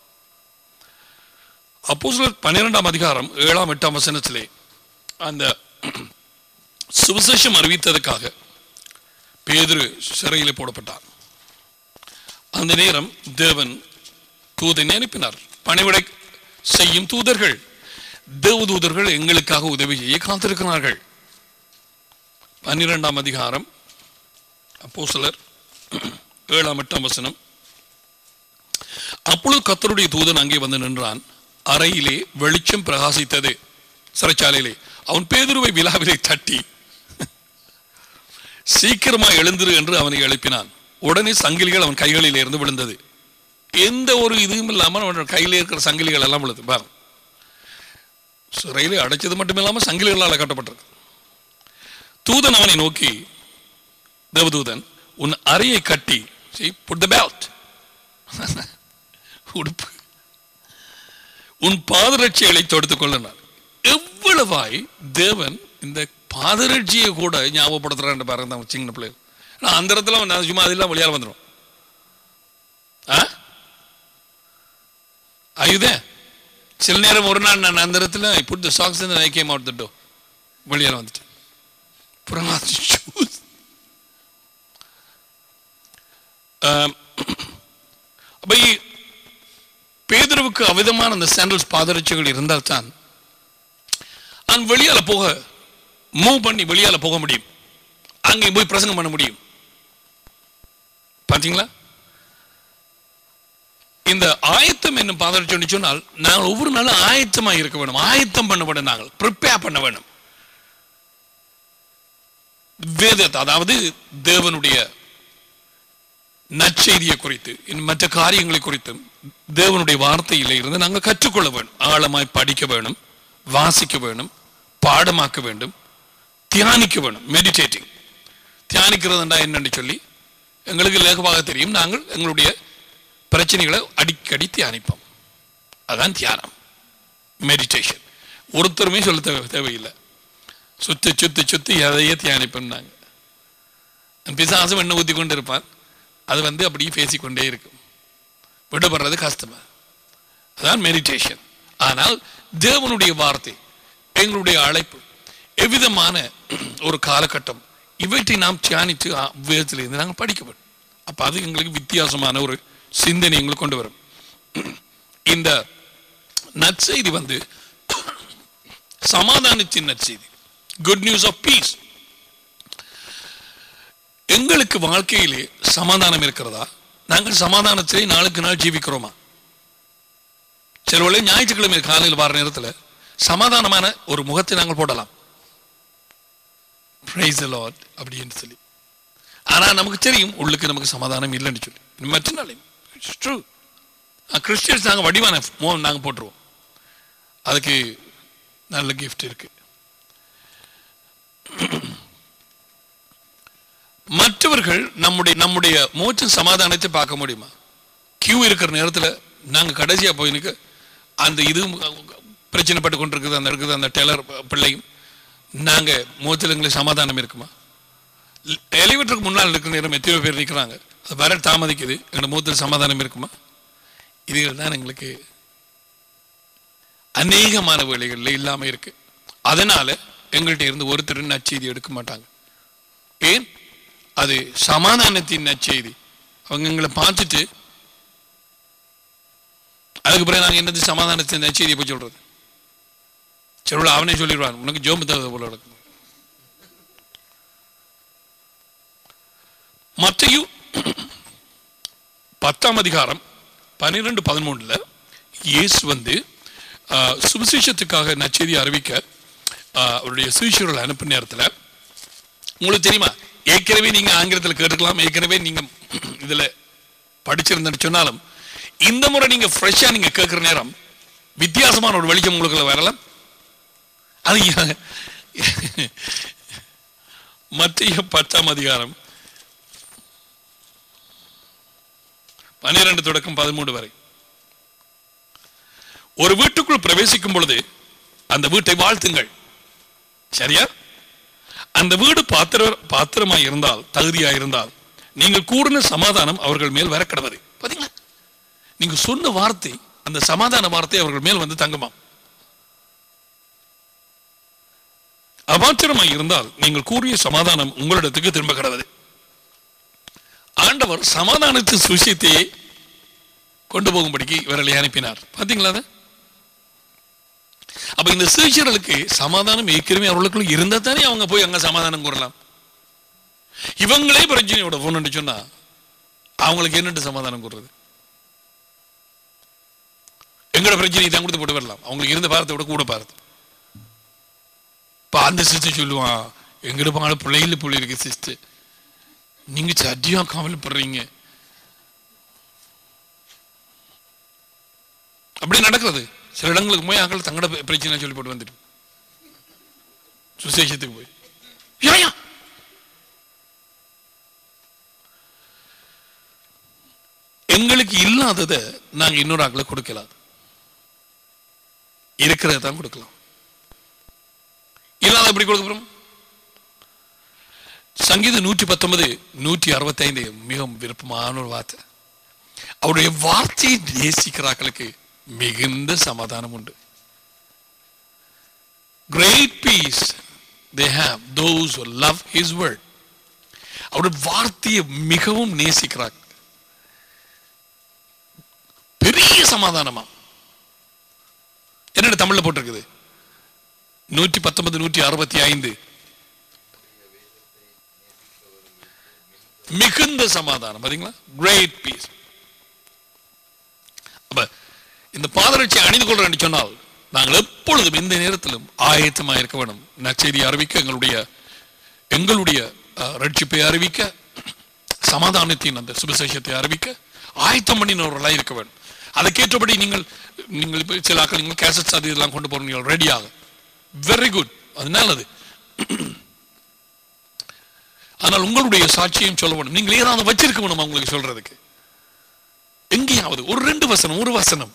அப்போ பன்னிரெண்டாம் அதிகாரம் ஏழாம் எட்டாம் வசனத்திலே அந்த சுவிசேஷம் அறிவித்ததுக்காக பேதுரு சிறையிலே போடப்பட்டார் அந்த நேரம் தேவன் தூதனை அனுப்பினார் பணிவிடை செய்யும் தூதர்கள் தேவதூதர்கள் எங்களுக்காக உதவி செய்ய காத்திருக்கிறார்கள் பன்னிரெண்டாம் அதிகாரம் அப்போ சிலர் ஏழாம் எட்டாம் வசனம் அப்பொழுது கர்த்தருடைய தூதன் அங்கே வந்து நின்றான் அறையிலே வெளிச்சம் பிரகாசித்தது சிறைச்சாலையிலே அவன் பேதுருவை விழாவிலே தட்டி சீக்கிரமா எழுந்திரு என்று அவனை எழுப்பினான் உடனே சங்கிலிகள் அவன் கைகளிலே இருந்து விழுந்தது எந்த ஒரு இதுவும் இல்லாமல் அவன் கையில இருக்கிற சங்கிலிகள் எல்லாம் விழுது பாருங்க சிறையிலே அடைச்சது மட்டும் இல்லாமல் சங்கிலிகளால் கட்டப்பட்டிருக்கு தூதன் அவனை நோக்கி தேவதூதன் உன் அறையை கட்டி see, put the belt உடுப்பு உன் பாதரட்சிகளை தொடுத்துக் கொள்ளினார் எவ்வளவாய் தேவன் இந்த பாதரட்சியை கூட ஞாபகப்படுத்துறான்னு பாருங்க தான் சின்ன பிள்ளைகள் நான் அந்த இடத்துல நான் சும்மா அதெல்லாம் வெளியால் வந்துடும் ஆ ஆயுதே சில நேரம் ஒரு நாள் நான் அந்த இடத்துல புட் த சாக்ஸ் இந்த I came out the door வெளியால் வந்துட்டேன் அப்புறம் நான் shoes. ஆம், அப்ப இ- பேதுருவுக்கு அவிதமான அந்த சாண்டல்ஸ் பாதரட்சிகள் இருந்தால் தான் நான் வெளியால போக மூவ் பண்ணி வெளியால போக முடியும் அங்கே போய் பிரசங்கம் பண்ண முடியும் பாத்தீங்களா இந்த ஆயத்தம் என்னும் பாதரட்சி சொன்னால் நாங்கள் ஒவ்வொரு நாளும் ஆயத்தமா இருக்க வேணும் ஆயத்தம் பண்ண வேண்டும் நாங்கள் ப்ரிப்பேர் பண்ண வேணும் வேதத்தை அதாவது தேவனுடைய நற்செய்தியை குறித்து இன்னும் மற்ற காரியங்களை குறித்தும் தேவனுடைய வார்த்தையில இருந்து நாங்கள் கற்றுக்கொள்ள வேண்டும் ஆழமாய் படிக்க வேணும் வாசிக்க வேணும் பாடமாக்க வேண்டும் தியானிக்க வேணும் மெடிடேட்டிங் தியானிக்கிறதுண்டா என்னன்னு சொல்லி எங்களுக்கு லேகவாக தெரியும் நாங்கள் எங்களுடைய பிரச்சனைகளை அடிக்கடி தியானிப்போம் அதான் தியானம் மெடிடேஷன் ஒருத்தருமே சொல்ல தேவை தேவையில்லை சுத்தி சுத்தி சுத்தி எதையே தியானிப்போம்னாங்க பிசாசும் எண்ணெய் ஊத்தி கொண்டு இருப்பான் அது வந்து அப்படியே பேசிக்கொண்டே இருக்கும் விடுபடுறது கஷ்டமா அதான் மெடிடேஷன் ஆனால் தேவனுடைய வார்த்தை எங்களுடைய அழைப்பு எவ்விதமான ஒரு காலகட்டம் இவற்றை நாம் தியானித்து ஆ, வேதத்திலிருந்து நாங்கள் படிக்க வேண்டும் அப்ப அது எங்களுக்கு வித்தியாசமான ஒரு சிந்தனை எங்களுக்கு கொண்டு வரும் இந்த நற்செய்தி வந்து சமாதானத்தின் நற்செய்தி குட் நியூஸ் ஆஃப் பீஸ் எங்களுக்கு வாழ்க்கையிலே சமாதானம் இருக்கிறதா நாங்கள் சமாதானத்திலே நாளுக்கு நாள் ஜீவிக்கிறோமா சில வேளை ஞாயிற்றுக்கிழமை காலையில் வர நேரத்தில் சமாதானமான ஒரு முகத்தை நாங்கள் போடலாம் Praise the Lord அப்படின்னு சொல்லி ஆனா நமக்கு தெரியும் உள்ளுக்கு நமக்கு சமாதானம் இல்லைன்னு சொல்லி மற்ற நாளையும் ட்ரூ கிறிஸ்டியன்ஸ் நாங்கள் வடிவான மோகம் நாங்கள் போட்டுருவோம் அதுக்கு நல்ல gift இருக்கு மற்றவர்கள் நம்முடைய நம்முடைய மூச்சு சமாதானத்தை பார்க்க முடியுமா கியூ இருக்கிற நேரத்தில் நாங்கள் கடைசியாக போய் நிற்க அந்த இது பிரச்சனைப்பட்டு கொண்டிருக்குது அந்த இருக்குது அந்த டெய்லர் பிள்ளையும் நாங்கள் மூச்சில் எங்களுக்கு சமாதானம் இருக்குமா எலிவேட்டருக்கு முன்னால் இருக்கிற நேரம் எத்தனையோ பேர் நிற்கிறாங்க அது வர தாமதிக்குது எங்களோட மூத்தில் சமாதானம் இருக்குமா இதுகள் தான் எங்களுக்கு அநேகமான வேலைகளில் இல்லாமல் இருக்கு அதனால எங்கள்கிட்ட இருந்து ஒருத்தர் நற்செய்தி எடுக்க மாட்டாங்க ஏன் அது சமாதானத்தின் நற்செய்தி அவங்க எங்களை பார்த்துட்டு அதுக்கு பிறகு நாங்கள் என்னது சமாதானத்தின் நற்செய்தியை போய் சொல்றது சரி அவனே சொல்லிடுவான் உனக்கு ஜோம்பு தகுந்த போல நடக்கும் மத்தையும் பத்தாம் அதிகாரம் பன்னிரெண்டு பதிமூணுல இயேசு வந்து ஆஹ், சுவிசேஷத்துக்காக நற்செய்தி அறிவிக்க ஆஹ், அவருடைய சுவிசேஷர்கள் அனுப்பும் நேரத்தில் உங்களுக்கு தெரியுமா ஏற்கனவே நீங்க ஆங்கிலத்தில் கேட்டுக்கலாம் ஏற்கனவே நீங்க இதுல படிச்சிருந்தேன்னு சொன்னாலும் இந்த முறை நீங்க ஃப்ரெஷ்ஷா நீங்க கேட்கிற நேரம் வித்தியாசமான ஒரு வெளிச்சம் உங்களுக்கு வரலாம் அது ஏன்? மத்திய பத்தாம் அதிகாரம் பன்னிரண்டு தொடக்கம் பதிமூன்று வரை ஒரு வீட்டுக்குள் பிரவேசிக்கும் பொழுது அந்த வீட்டை வாழ்த்துங்கள் சரியா அந்த வீடு பாத்திர பாத்திரமாய் இருந்தால் தகுதியாய் இருந்தால் நீங்கள் கூறின சமாதானம் அவர்கள் மேல் வர கிடவது பாத்தீங்களா நீங்க சொன்ன வார்த்தை அந்த சமாதான வார்த்தை அவர்கள் மேல் வந்து தங்குமாம் அபாத்திரமாய் இருந்தால் நீங்கள் கூறிய சமாதானம் உங்களிடத்துக்கு திரும்ப கிடவது ஆண்டவர் சமாதானத்தின் சுஷியத்தையே கொண்டு போகும்படிக்கு இவர்களை அனுப்பினார் பாத்தீங்களா அதை? அப்ப இந்த சீஷர்களுக்கு சமாதானம் ஏற்கனவே அவர்களுக்குள்ள இருந்தா தானே அவங்க போய் அங்க சமாதானம் கூறலாம் இவங்களே பிரச்சனையோட போன்னு சொன்னா அவங்களுக்கு என்னட்டு சமாதானம் கூறுறது எங்களோட பிரச்சனை தான் கொடுத்து போட்டு வரலாம் அவங்களுக்கு இருந்த பாரத்தை விட கூட பாரத்து இப்போ அந்த சிஸ்டர் சொல்லுவான் எங்கிட்ட பாங்க பிள்ளைகள புள்ளி இருக்கு சிஸ்டர் நீங்க சட்டியா கவலைப்படுறீங்க அப்படி நடக்கிறது சில இடங்களுக்கு போய் ஆக்கள் தங்கட பிரச்சனை சொல்லி போட்டு வந்துட்டு சுசேஷத்துக்கு போய் ஏயா எங்களுக்கு இல்லாததை நாங்க இன்னொரு ஆக்களை கொடுக்கலாம் இருக்கிறத தான் கொடுக்கலாம் இல்லாத எப்படி கொடுக்க போறோம் சங்கீதம் நூற்றி பத்தொன்பது நூற்றி அறுபத்தி ஐந்து மிகவும் விருப்பமான ஒரு வார்த்தை அவருடைய வார்த்தையை நேசிக்கிறார்களுக்கு மிகுந்த சமாதானம் உண்டு great peace they have those love his word அவருடைய வார்த்தையை மிகவும் நேசிக்கிறார்கள் பெரிய சமாதானமா என்னோட தமிழ்ல போட்டிருக்குது நூற்றி பத்தொன்பது நூற்றி அறுபத்தி ஐந்து மிகுந்த சமாதானம் பாத்தீங்களா கிரேட் பீஸ் அப்ப இந்த பாதரட்சி அணிந்து கொள்றேன் சொன்னால் நாங்கள் எப்பொழுதும் இந்த நேரத்திலும் ஆயத்தமா இருக்க வேண்டும் நற்செய்தி அறிவிக்க எங்களுடைய எங்களுடைய அஹ், ரட்சிப்பை அறிவிக்க சமாதானத்தின் அந்த சுவிசேஷத்தை அறிவிக்க ஆயத்தம் பண்ணினவர்களாக இருக்க வேண்டும் அதுக்கேற்றபடி நீங்கள் நீங்கள் இப்போ சில ஆக்கள் நீங்கள் கேசட்ஸ் அது இதெல்லாம் கொண்டு போறீங்க ரெடியாக வெரி குட் அது நல்லது ஆனால் உங்களுடைய சாட்சியம் சொல்ல வேண்டும் நீங்கள் ஏதாவது வச்சிருக்க வேணும் அவங்களுக்கு சொல்றதுக்கு எங்கேயாவது ஒரு ரெண்டு வசனம் ஒரு வசனம்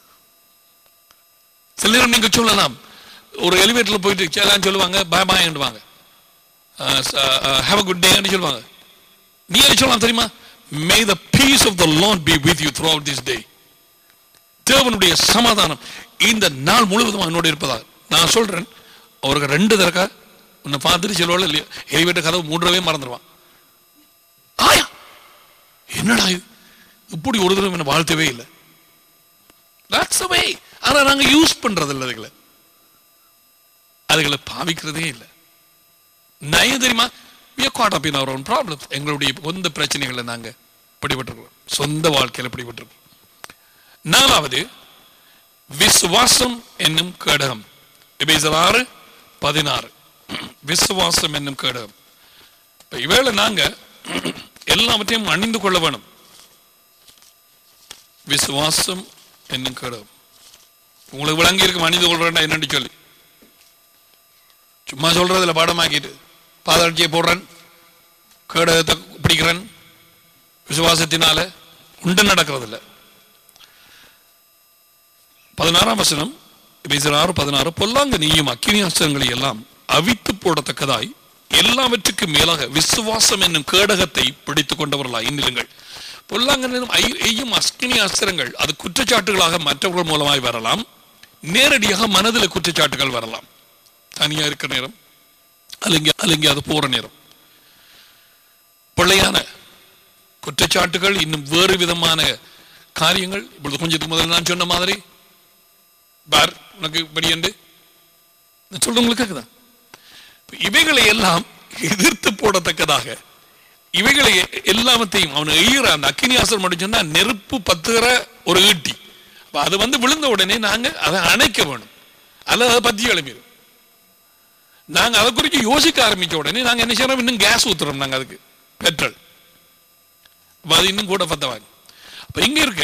சில நேரம் நீங்க சொல்லலாம் ஒரு எலிவேட்டர்ல போயிட்டு எல்லாம் சொல்லுவாங்க பாய் பாய்ண்டுவாங்க ஹேவ் அ குட் டேன்னு சொல்லுவாங்க நீ என்ன சொல்லலாம் தெரியுமா may the peace of the lord be with you throughout this day தேவனுடைய சமாதானம் இந்த நாள் முழுவதும் என்னோட இருப்பதா நான் சொல்றேன் அவருக்கு ரெண்டு தரக்கா உன்னை பார்த்துட்டு சொல்லுவாள் இல்லையா எலிவேட்டர் கதவு மூன்றவே மறந்துடுவான் ஆயா என்னடா இது இப்படி ஒரு தடவை என்ன வாழ்த்தவே இல்லை That's the way. ஆனா நாங்க யூஸ் பண்றது இல்லை அதுகளை அதுகளை பாவிக்கிறதே இல்லை நயம் தெரியுமா we are caught up in our own problems எங்களுடைய சொந்த பிரச்சனைகளை நாங்க பிடிபட்டிருக்கிறோம் சொந்த வாழ்க்கையில பிடிபட்டிருக்கோம் நாலாவது விசுவாசம் என்னும் கேடகம் எபேசியர் ஆறு பதினாறு விசுவாசம் என்னும் கேடகம் இப்ப இவேளை நாங்க எல்லாவற்றையும் அணிந்து கொள்ள வேணும் விசுவாசம் என்னும் கேடகம் உங்களுக்கு விளங்கி இருக்கும் அணிந்து கொள்றேன்டா என்னன்னு சொல்லி சும்மா சொல்றதுல பாடமாக்கிட்டு பாதரட்சியை போடுறேன் கேடகத்தை பிடிக்கிறேன் விசுவாசத்தினால உண்டு நடக்கிறது இல்லை பதினாறாம் வசனம் எபேசியர் ஆறு பதினாறு பொல்லாங்க நீயும் அக்கினி அஸ்திரங்களை எல்லாம் அவித்து போடத்தக்கதாய் எல்லாவற்றுக்கும் மேலாக விசுவாசம் என்னும் கேடகத்தை பிடித்துக் கொண்டவர்களாய் நில்லுங்கள் பொல்லாங்கனும் ஐயும் அஸ்கினி அஸ்திரங்கள் அது குற்றச்சாட்டுகளாக மற்றவர்கள் மூலமாய் வரலாம் நேரடியாக மனதில் குற்றச்சாட்டுகள் வரலாம் தனியா இருக்கிற நேரம் அல்லங்க அல்லங்க அது போற நேரம் பிள்ளையான குற்றச்சாட்டுகள் இன்னும் வேறு விதமான காரியங்கள் இப்பொழுது கொஞ்சத்துக்கு முதல்ல நான் சொன்ன மாதிரி பார் உனக்கு படியண்டு நான் சொல்றது உங்களுக்கு கேக்குதா இவைகளை எல்லாம் எதிர்த்து போடத்தக்கதாக இவைகளை எ- எல்லாவற்றையும் அவன் எய்கிற அந்த அக்கினியாசர் மட்டும் சொன்னா நெருப்பு பத்துகிற ஒரு ஈட்டி அப்ப அது வந்து விழுந்த உடனே நாங்க அதை அணைக்க வேணும் அல்லது அதை பத்தி எழுப்பிடும் நாங்க அதை குறித்து யோசிக்க ஆரம்பிச்ச உடனே நாங்க என்ன செய்யறோம் இன்னும் கேஸ் ஊத்துறோம் நாங்க அதுக்கு பெட்ரோல் அப்ப அது இன்னும் கூட பத்தவாங்க அப்ப இங்க இருக்கு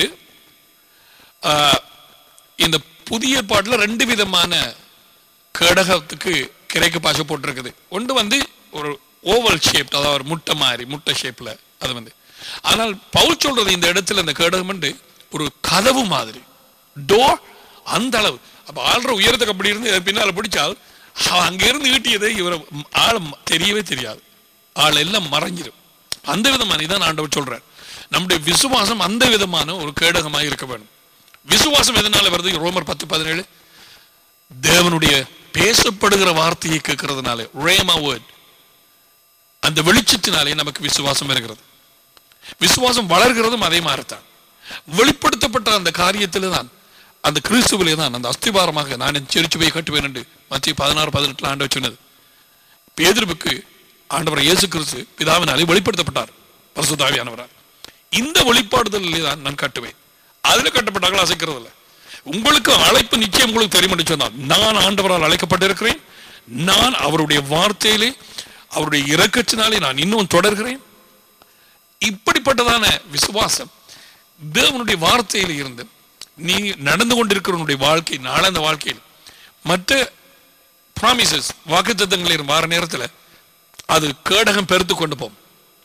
ஆஹ், இந்த புதிய ஏற்பாட்டுல ரெண்டு விதமான கேடகத்துக்கு கிரேக்க பாஷை போட்டிருக்குது ஒன்று வந்து ஒரு ஓவல் ஷேப் அதாவது ஒரு முட்டை மாதிரி முட்டை ஷேப்ல அது வந்து ஆனால் பவுல் சொல்றது இந்த இடத்துல இந்த கேடகம் வந்து ஒரு கதவு மாதிரி டோர் அந்த அளவு அப்ப ஆள்ற உயரத்துக்கு அப்படி இருந்து இதன் பின்னால பிடிச்சால் அவன் அங்க இருந்து ஈட்டியதை இவரை ஆள் ம- தெரியவே தெரியாது ஆள் எல்லாம் மறைஞ்சிடும் அந்த விதமான இதான் ஆண்டவர் சொல்றார் நம்முடைய விசுவாசம் அந்த விதமான ஒரு கேடகமாக இருக்க வேண்டும் விசுவாசம் எதனால வருது ரோமர் பத்து பதினேழு தேவனுடைய பேசப்படுகிற வார்த்தையை கேட்கறதுனால ரேமா வேர்ட் அந்த வெளிச்சத்தினாலே நமக்கு விசுவாசம் வருகிறது விசுவாசம் வளர்கிறதும் அதே மாதிரிதான் வெளிப்படுத்தப்பட்ட அந்த காரியத்திலே தான் அந்த கிறிஸ்துவிலே தான் அந்த அஸ்திபாரமாக நான் என் செருச்சுவை கட்டுவேன் என்று மத்திய பதினாறு பதினெட்டுல ஆண்டவர் சொன்னது பேதுருவுக்கு ஆண்டவர் இயேசு கிறிஸ்து பிதாவினாலே வெளிப்படுத்தப்பட்டார் பரிசுத்தாவியானவரால் இந்த வெளிப்பாடுதலிலே தான் நான் கட்டுவேன் அதுல கட்டப்பட்டார்கள் அசைக்கிறது இல்லை உங்களுக்கு அழைப்பு நிச்சயம் உங்களுக்கு தெரியும் என்று சொன்னார் நான் ஆண்டவரால் அழைக்கப்பட்டிருக்கிறேன் நான் அவருடைய வார்த்தையிலே அவருடைய இரக்கத்தினாலே நான் இன்னும் தொடர்கிறேன் இப்படிப்பட்டதான விசுவாசம் தேவனுடைய வார்த்தையில் இருந்து நீ நடந்து கொண்டிருக்கிறவனுடைய வாழ்க்கை நாளந்த வாழ்க்கையில் மற்ற ப்ராமிசஸ் வாக்குத்தத்தங்களில் வார நேரத்தில் அது கேடகம் பெருத்து கொண்டு போகும்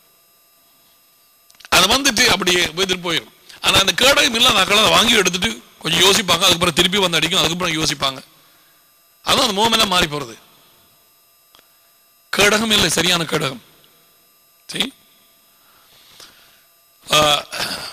அது வந்துட்டு அப்படியே எதிர்த்து போயிடும் ஆனா அந்த கேடகம் இல்லாத அதை வாங்கி எடுத்துட்டு கொஞ்சம் யோசிப்பாங்க அதுக்கப்புறம் திருப்பி வந்து அடிக்கும் அதுக்கப்புறம் யோசிப்பாங்க அதான் அந்த முகமெல்லாம் மாறி போறது கேடகம் இல்லை சரியான கேடகம் சரி ஆஹ்,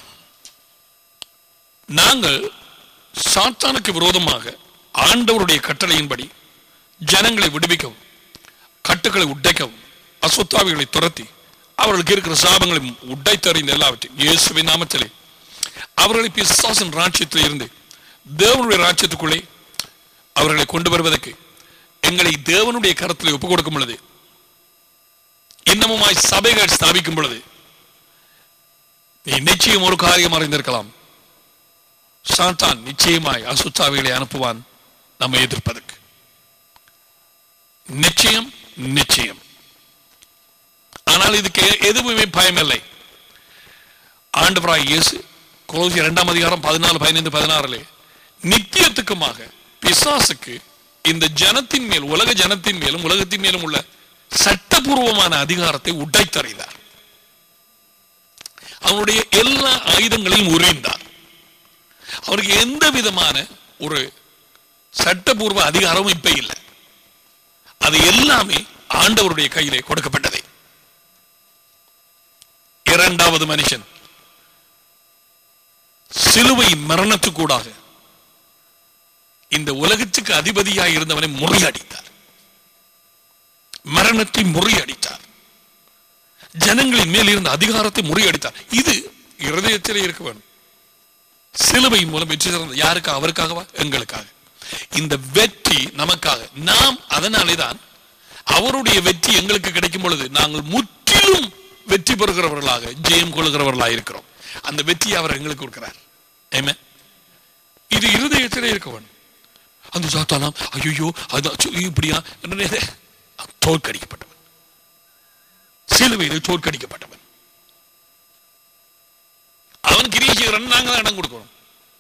நாங்கள் சாத்தானுக்கு விரோதமாக ஆண்டவருடைய கட்டளையின்படி ஜனங்களை விடுவிக்கவும் கட்டுக்களை உடைக்கவும் அசுத்தாவிகளை துரத்தி அவர்களுக்கு இருக்கிற சாபங்களை உடைத்தறிந்த எல்லாவற்றையும் இயேசுவின் நாமத்திலே அவர்களை பிசாசின் ராஜ்யத்தில் இருந்து தேவனுடைய ராஜ்யத்துக்குள்ளே அவர்களை கொண்டு வருவதற்கு எங்களை தேவனுடைய கரத்தில் ஒப்புக் கொடுக்கும் பொழுது இன்னமுமாய் சபைகள் ஸ்தாபிக்கும் பொழுது நீ நிச்சயம் ஒரு காரியம் அறிந்திருக்கலாம் சாத்தான் நிச்சயமாய் அசுத்தாவிகளை அனுப்புவான் நம்மை எதிர்ப்பதற்கு நிச்சயம் நிச்சயம் ஆனால் இதுக்கு எ- எதுவுமே பயமில்லை ஆண்டவராய் இயேசு கொலோசியர் இரண்டாம் அதிகாரம் பதினாலு பதினைந்து பதினாறுலே நித்தியத்துக்குமாக பிசாசுக்கு இந்த ஜனத்தின் மேல் உலக ஜனத்தின் மேலும் உலகத்தின் மேலும் உள்ள சட்டபூர்வமான அதிகாரத்தை உடைத்தறிந்தார் அவனுடைய எல்லா ஆயுதங்களையும் உரிந்தார் அவருக்கு எந்த விதமான ஒரு சட்டபூர்வ அதிகாரமும் இப்ப இல்லை அது எல்லாமே ஆண்டவருடைய கையிலே கொடுக்கப்பட்டது இரண்டாவது மனுஷன் சிலுவை மரணத்துக்கூடாக இந்த உலகத்துக்கு அதிபதியாய் இருந்தவனை முறியடித்தார் மரணத்தை முறியடித்தார் ஜனங்களின் மேல் இருந்த அதிகாரத்தை முறியடித்தார் இது இருதயத்திலே இருக்க வேண்டும் சிலுவை மூலம் வெற்றி சிறந்த யாருக்கா அவருக்காகவா எங்களுக்காக இந்த வெற்றி நமக்காக நாம் அதனாலே தான் அவருடைய வெற்றி எங்களுக்கு கிடைக்கும் பொழுது நாங்கள் முற்றிலும் வெற்றி பெறுகிறவர்களாக ஜெயம் கொள்கிறவர்களாக இருக்கிறோம் அந்த வெற்றி அவர் எங்களுக்கு கொடுக்கிறார் ஏமே இது இருதயத்திலே இருக்க வேண்டும் அந்த சாத்தானாம் ஐயோ அது அச்சோ, இப்படியா என்ன தோற்கடிக்கப்பட்டவன் சிலுவையில் தோற்கடிக்கப்பட்டவன் அவன் கிரீஷகரன் நாங்க தான் இடம் கொடுக்கணும்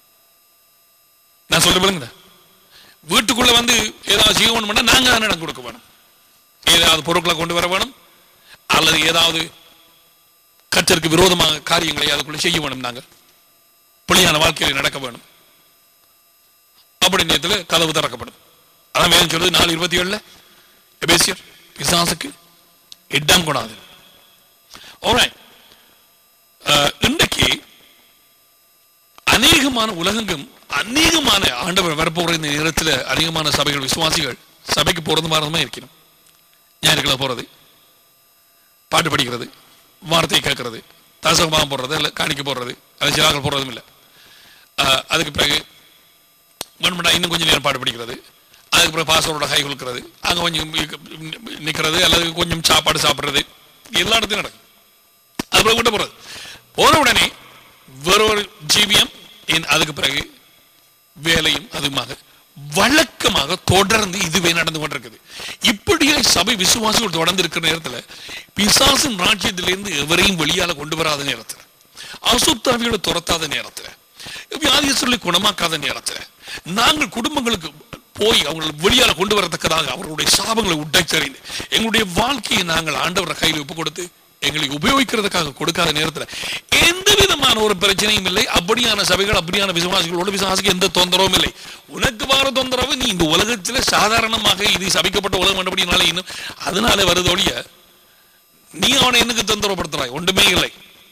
நான் சொல்ல விளங்குதா வீட்டுக்குள்ள வந்து ஏதாவது செய்யணும் பண்ணா நாங்க தான் இடம் கொடுக்க வேணும் ஏதாவது பொருட்களை கொண்டு வர வேணும் அல்லது ஏதாவது கத்தருக்கு விரோதமாக காரியங்களை அதுக்குள்ள செய்ய வேணும் நாங்க பிள்ளையான வாழ்க்கையில் நடக்க வேணும் அப்படி நேரத்தில் கதவு திறக்கப்படும் அதான் வேதம் சொல்லுது நாலு இருபத்தி ஏழுல எபேசியர் பிசாசுக்கு இடம் கொடாது Alright. அஹ், இன்றைக்கு அநேகமான உலகெங்கும் அநேகமான ஆண்டவர் வரப்போகிற இந்த நேரத்தில் அநேகமான சபைகள் விசுவாசிகள் சபைக்கு போறது மாறதுமா இருக்கணும் ஞாயிற்றுக்கிழமை போறது பாட்டு படிக்கிறது வார்த்தை கேட்கறது தசகமாக போடுறது இல்லை காணிக்க போடுறது அது சிலாக்கள் போடுறதும் இல்லை அஹ், அதுக்கு பிறகு வேணுமெண்டா இன்னும் கொஞ்சம் நேரம் பாட்டு படிக்கிறது அதுக்கு பிறகு பாஸ்வரோட கை கொடுக்கிறது அங்கே கொஞ்சம் நிற்கிறது அல்லது கொஞ்சம் சாப்பாடு சாப்பிட்றது எல்லா இடத்துலையும் நடக்கும் அது விட்டு போறது போன உடனே வேறொரு ஜீவியம் இன் அதுக்கு பிறகு வேலையும் அதுமாக வழக்கமாக தொடர்ந்து இதுவே நடந்து கொண்டிருக்குது இப்படியே சபை விசுவாசிகள் தொடர்ந்து இருக்கிற நேரத்துல பிசாசின் ராஜ்யத்திலிருந்து எவரையும் வெளியால கொண்டு வராத நேரத்துல அசுத்தாவிகளை துரத்தாத நேரத்துல வியாதியஸ்தர்களை குணமாக்காத நேரத்துல நாங்கள் குடும்பங்களுக்கு போய் அவங்களை வெளியால கொண்டு வரத்தக்கதாக அவர்களுடைய சாபங்களை உடைச்சறிந்து எங்களுடைய வாழ்க்கையை நாங்கள் ஆண்டவர் கையில் ஒப்பு கொடுத்து எங்களை உபயோகிக்கிறதுக்காக கொடுக்காத நேரத்துல எந்த விதமான ஒரு பிரச்சனையும் இல்லை அப்படியான சபைகள் அப்படியான விசுவாசிகளோட விசுவாசிக்கு எந்த தொந்தரவும் இல்லை உனக்கு வார தொந்தரவு நீ இந்த உலகத்துல சாதாரணமாக இது சபிக்கப்பட்ட உலகம் என்றபடினால இன்னும் அதனால வருது ஒழிய நீ அவனை எனக்கு தொந்தரவுப்படுத்துறாய் ஒன்றுமே இல்லை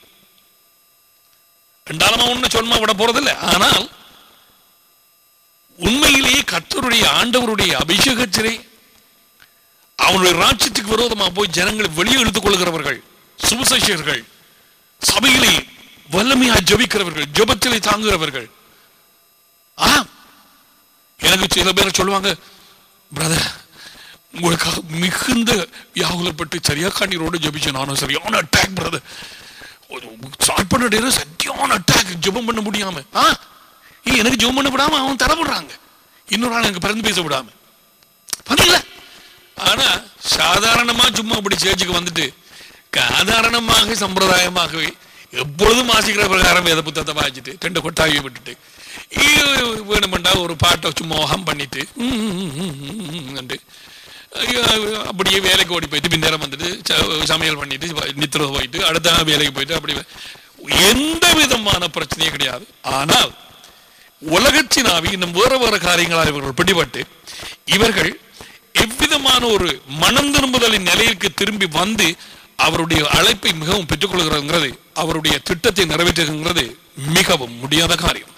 ரெண்டாலமா ஒண்ணு சொன்ன விட போறதில்லை ஆனால் உண்மையிலேயே கர்த்தருடைய ஆண்டவருடைய அபிஷேகத்திலே அவனுடைய ராட்சியத்துக்கு விரோதமாக போய் ஜனங்களை வெளியே இழுத்துக் கொள்கிறவர்கள் சுவிசேஷர்கள் சபையிலே வல்லமையா ஜபிக்கிறவர்கள் ஜெபத்திலே தாங்குகிறவர்கள் ஆ எனக்கு சில பேர் சொல்லுவாங்க பிரதர் உங்களுக்காக மிகுந்த வியாகுலப்பட்டு சரியா கண்ணீரோடு ஜபிச்சேன் நானும் சரியான அட்டாக் பிரதர் ஸ்டார்ட் பண்ண நேரம் சரியான அட்டாக் ஜெபம் பண்ண முடியாம ஆ நீ எனக்கு ஜோம் பண்ண விடாம அவன் தரப்படுறாங்க இன்னொரு ஆள் எனக்கு பிறந்து பேச விடாம பாத்தீங்களா ஆனா சாதாரணமா சும்மா அப்படி சேர்ச்சுக்கு வந்துட்டு சாதாரணமாக சம்பிரதாயமாகவே எப்பொழுதும் வாசிக்கிற பிரகாரம் வேத புத்தகத்தை வாசிச்சுட்டு ரெண்டு கொட்டாவியை விட்டுட்டு ஈ- வேணுமெண்டா ஒரு பாட்டை சும்மா ஹம் பண்ணிட்டு ம், ம், ம், ம், ம், ன்ட்டு, ஐயோ, அப்படியே வேலைக்கு ஓடி போயிட்டு பின்னேரம் வந்துட்டு ச- சமையல் பண்ணிட்டு நித்திர போயிட்டு அடுத்த நாள் வேலைக்கு போயிட்டு அப்படி எந்த விதமான பிரச்சனையும் கிடையாது ஆனால் உலகத்தினாவி இன்னும் வேற வேற காரியங்களால் இவர்கள் பிடிபட்டு இவர்கள் எவ்விதமான ஒரு மனம் திரும்புதலின் நிலைக்கு திரும்பி வந்து அவருடைய அழைப்பை மிகவும் பெற்றுக்கொள்கிறதுங்கிறது அவருடைய திட்டத்தை நிறைவேற்றுகிறது மிகவும் முடியாத காரியம்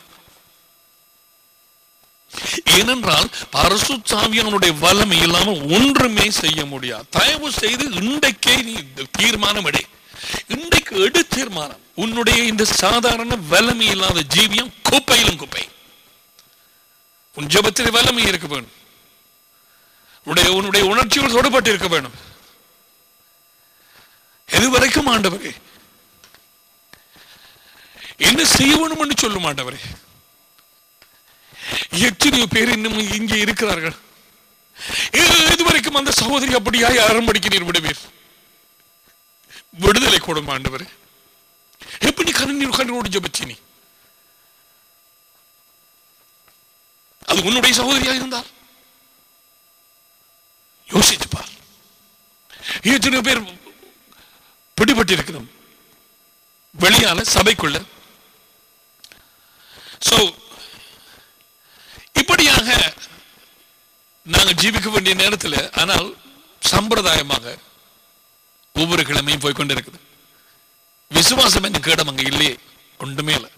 ஏனென்றால் பரசுத்தாவியனுடைய வல்லமை இல்லாமல் ஒன்றுமே செய்ய முடியாது தயவு செய்து இன்றைக்கே நீ தீர்மானம் எடு இன்றைக்கு எடு தீர்மானம் உன்னுடைய இந்த சாதாரண வல்லமை இல்லாத ஜீவியம் குப்பையிலும் குப்பை உன் ஜெபத்தில் வல்லமை இருக்க வேணும் உன்னுடைய உன்னுடைய உணர்ச்சிகள் தொடுபட்டு இருக்க வேணும் எதுவரைக்கும் ஆண்டவரே என்ன செய்யணும் என்று சொல்ல மாட்டவரே எத்தனையோ பேர் இன்னும் இங்கே இருக்கிறார்கள் இது- இதுவரைக்கும் அந்த சகோதரி அப்படியா யாரும் படிக்கிறீர் விடுவீர் விடுதலை கொடுமா ஆண்டவரே எப்படி கண்ணீர் கண்ணீரோடு ஜபிச்சு நீ அது உன்னுடைய சகோதரியா இருந்தால் யோசித்து பார் எத்தனையோ பேர் பிடிபட்டு இருக்கிறோம் வெளியால சபைக்குள்ள சோ இப்படியாக நாங்கள் ஜீவிக்க வேண்டிய நேரத்தில் ஆனால் சம்பிரதாயமாக ஒவ்வொரு கிழமையும் போய் கொண்டிருக்குது விசுவாசம் என்ன கேடம் அங்க இல்லையே ஒன்றுமே இல்லை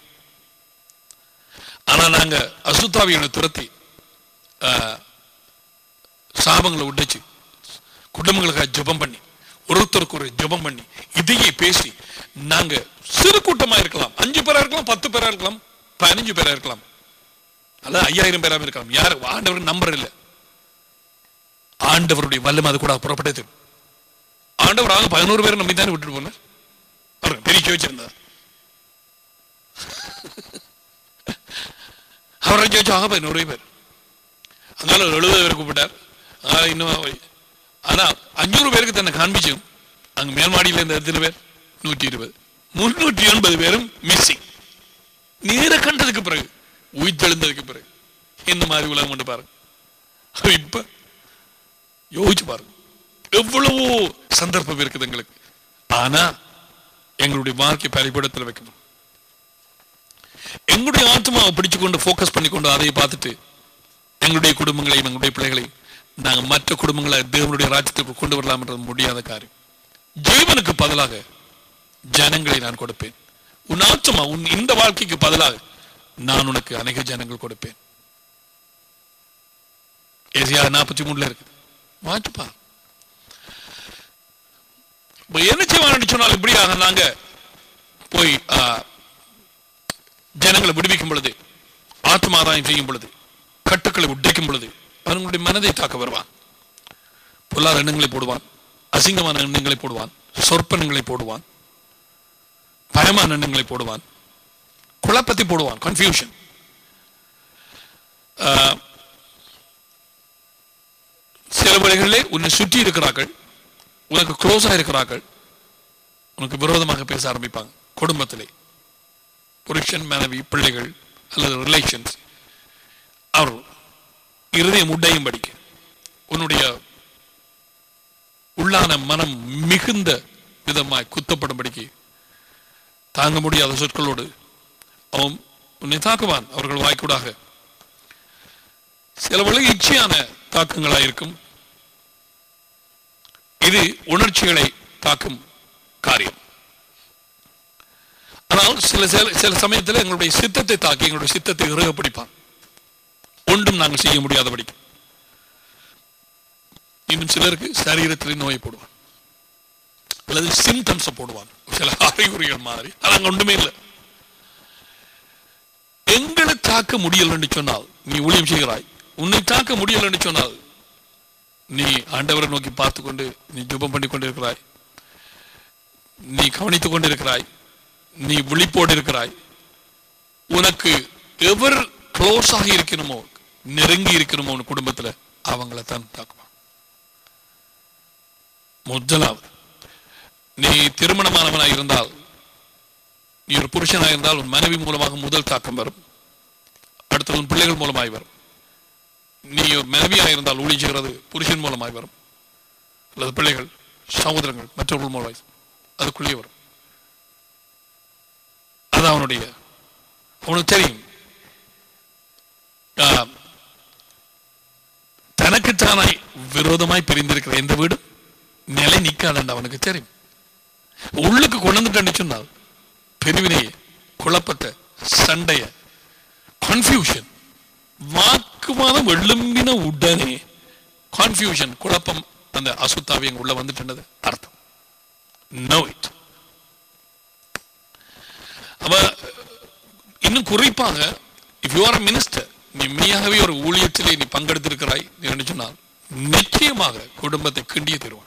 ஆனா நாங்க அசுத்தாவியனை துரத்தி ஆ, சாபங்களை உடைச்சு குடும்பங்களுக்காக ஜெபம் பண்ணி ஒருத்தருக்கு ஒரு ஜெபம் பண்ணி இதையே பேசி நாங்க சிறு கூட்டமா இருக்கலாம் அஞ்சு பேரா இருக்கலாம் பத்து பேரா இருக்கலாம் பதினஞ்சு பேரா இருக்கலாம் அல்ல ஐயாயிரம் பேராம இருக்கலாம் யாரு ஆண்டவர் நம்பர் இல்லை ஆண்டவருடைய வல்லமை அது கூட புறப்பட்டது ஆண்டவர் ஆக பதினோரு பேரை நம்பி தானே விட்டுட்டு போனார் பாருங்க பெரிய வச்சிருந்தார் அவரை ஜெயிச்சாக பதினோரு பேர் அதனால எழுபது பேர் கூப்பிட்டார் அதனால இன்னும் அவ- ஆனா அஞ்சூறு பேருக்கு தன்னை காண்பிச்சும் அங்க மேல்மாடியில இருந்த எத்தனை பேர் நூற்றி இருபது முன்னூற்றி எண்பது பேரும் மிஸ்ஸிங் நேர கண்டதுக்கு பிறகு உயிர்த்தெழுந்ததுக்கு பிறகு இந்த மாதிரி உலகம் கொண்டு பாருங்க அப்ப இப்ப யோசிச்சு பாருங்க எவ்வளவோ சந்தர்ப்பம் இருக்குது எங்களுக்கு ஆனா எங்களுடைய வாழ்க்கை பரிபடத்தில் வைக்கணும் எங்களுடைய ஆத்மாவை பிடிச்சு கொண்டு ஃபோக்கஸ் பண்ணி கொண்டு அதை பார்த்துட்டு எங்களுடைய குடும்பங்களையும் எங்களுடைய பிள்ளைகளையும் நாங்க மற்ற குடும்பங்களை தேவனுடைய ராஜ்யத்துக்கு கொண்டு வரலாம் என்றது முடியாத காரியம் ஜீவனுக்கு பதிலாக ஜனங்களை நான் கொடுப்பேன் உன் ஆத்மா உன் இந்த வாழ்க்கைக்கு பதிலாக நான் உனக்கு அநேக ஜனங்கள் கொடுப்பேன் ஏசியா நாற்பத்தி மூணுல இருக்கு வாச்சுப்பா இப்ப என்ன செய்வான்னு சொன்னால் இப்படியாக நாங்க போய் ஆ, ஜனங்களை விடுவிக்கும் பொழுது ஆத்மாதாயம் செய்யும் பொழுது கட்டுக்களை உடைக்கும் பொழுது அவர்களுடைய மனதை தாக்க வருவான் பொல்லாத எண்ணங்களை போடுவான் அசிங்கமான எண்ணங்களை போடுவான் சொற்பனங்களை போடுவான் பயமான எண்ணங்களை போடுவான் குழப்பத்தை போடுவான் கன்ஃபியூஷன் சில வேளைகளிலே உன்னை சுற்றி இருக்கிறார்கள் உனக்கு க்ளோஸா இருக்கிறார்கள் உனக்கு விரோதமாக பேச ஆரம்பிப்பாங்க குடும்பத்திலே புருஷன் மனைவி பிள்ளைகள் அல்லது ரிலேஷன்ஸ் அவர் இருதயம் உடையும் படிக்க உன்னுடைய உள்ளான மனம் மிகுந்த விதமாய் குத்தப்படும்படிக்கு தாங்க முடியாத சொற்களோடு அவன் உன்னை தாக்குவான் அவர்கள் வாய்க்கூடாக சில வேளை இச்சையான தாக்கங்களாய் இருக்கும் இது உணர்ச்சிகளை தாக்கும் காரியம் ஆனால் சில சில- சில சமயத்தில் எங்களுடைய சித்தத்தை தாக்கி எங்களுடைய சித்தத்தை இறுக பிடிப்பான் ஒன்றும் நாங்கள் செய்ய முடியாதபடி இன்னும் சிலருக்கு சரீரத்திலே நோயை போடுவான் அல்லது சிம்டம்ஸ் போடுவான் சில அறிகுறிகள் மாதிரி அது அங்க ஒன்றுமே இல்லை எங்களை தாக்க முடியல என்று சொன்னால் நீ ஊழியம் செய்கிறாய் உன்னை தாக்க முடியல என்று சொன்னால் நீ ஆண்டவரை நோக்கி பார்த்து கொண்டு நீ ஜெபம் பண்ணி கொண்டிருக்கிறாய் நீ கவனித்துக் கொண்டிருக்கிறாய் நீ விழிப்போடு இருக்கிறாய் உனக்கு எவர் க்ளோஸாக இருக்கணுமோ நெருங்கி இருக்கணுமோ உன் குடும்பத்துல அவங்கள தான் தாக்குவான் முதலாவது நீ திருமணமானவனாக இருந்தால் நீ ஒரு புருஷனாக இருந்தால் உன் மனைவி மூலமாக முதல் தாக்கம் வரும் அடுத்தது உன் பிள்ளைகள் மூலமாய் வரும் நீ ஒரு மனைவியாக இருந்தால் ஊழி செய்கிறது புருஷன் மூலமாய் வரும் அல்லது பிள்ளைகள் சகோதரங்கள் மற்றவர்கள் மூலமாய் அதுக்குள்ளே வரும் அது அவனுடைய அவனுக்கு தெரியும் ஆ, தனக்குத்தானாய் விரோதமாய் பிரிந்திருக்கிற எந்த வீடும் நிலை நிக்காதுன்னு அவனுக்கு தெரியும் உள்ளுக்கு கொண்டு வந்துட்டேன்னு சொன்னால் பிரிவினையை குழப்பத்தை சண்டைய கன்ஃபியூஷன் வாக்குவாதம் எழும்பின உடனே கன்ஃபியூஷன் குழப்பம் அந்த அசுத்தாவி அங்க உள்ள வந்துட்டது அர்த்தம் நோ இட் அவ இன்னும் குறிப்பாக இஃப் யூ ஆர் மினிஸ்டர் நீ மெய்யாகவே ஒரு ஊழியத்திலே நீ பங்கெடுத்திருக்கிறாய் நீ என்ன சொன்னால் நிச்சயமாக குடும்பத்தை கிண்டிய தருவான்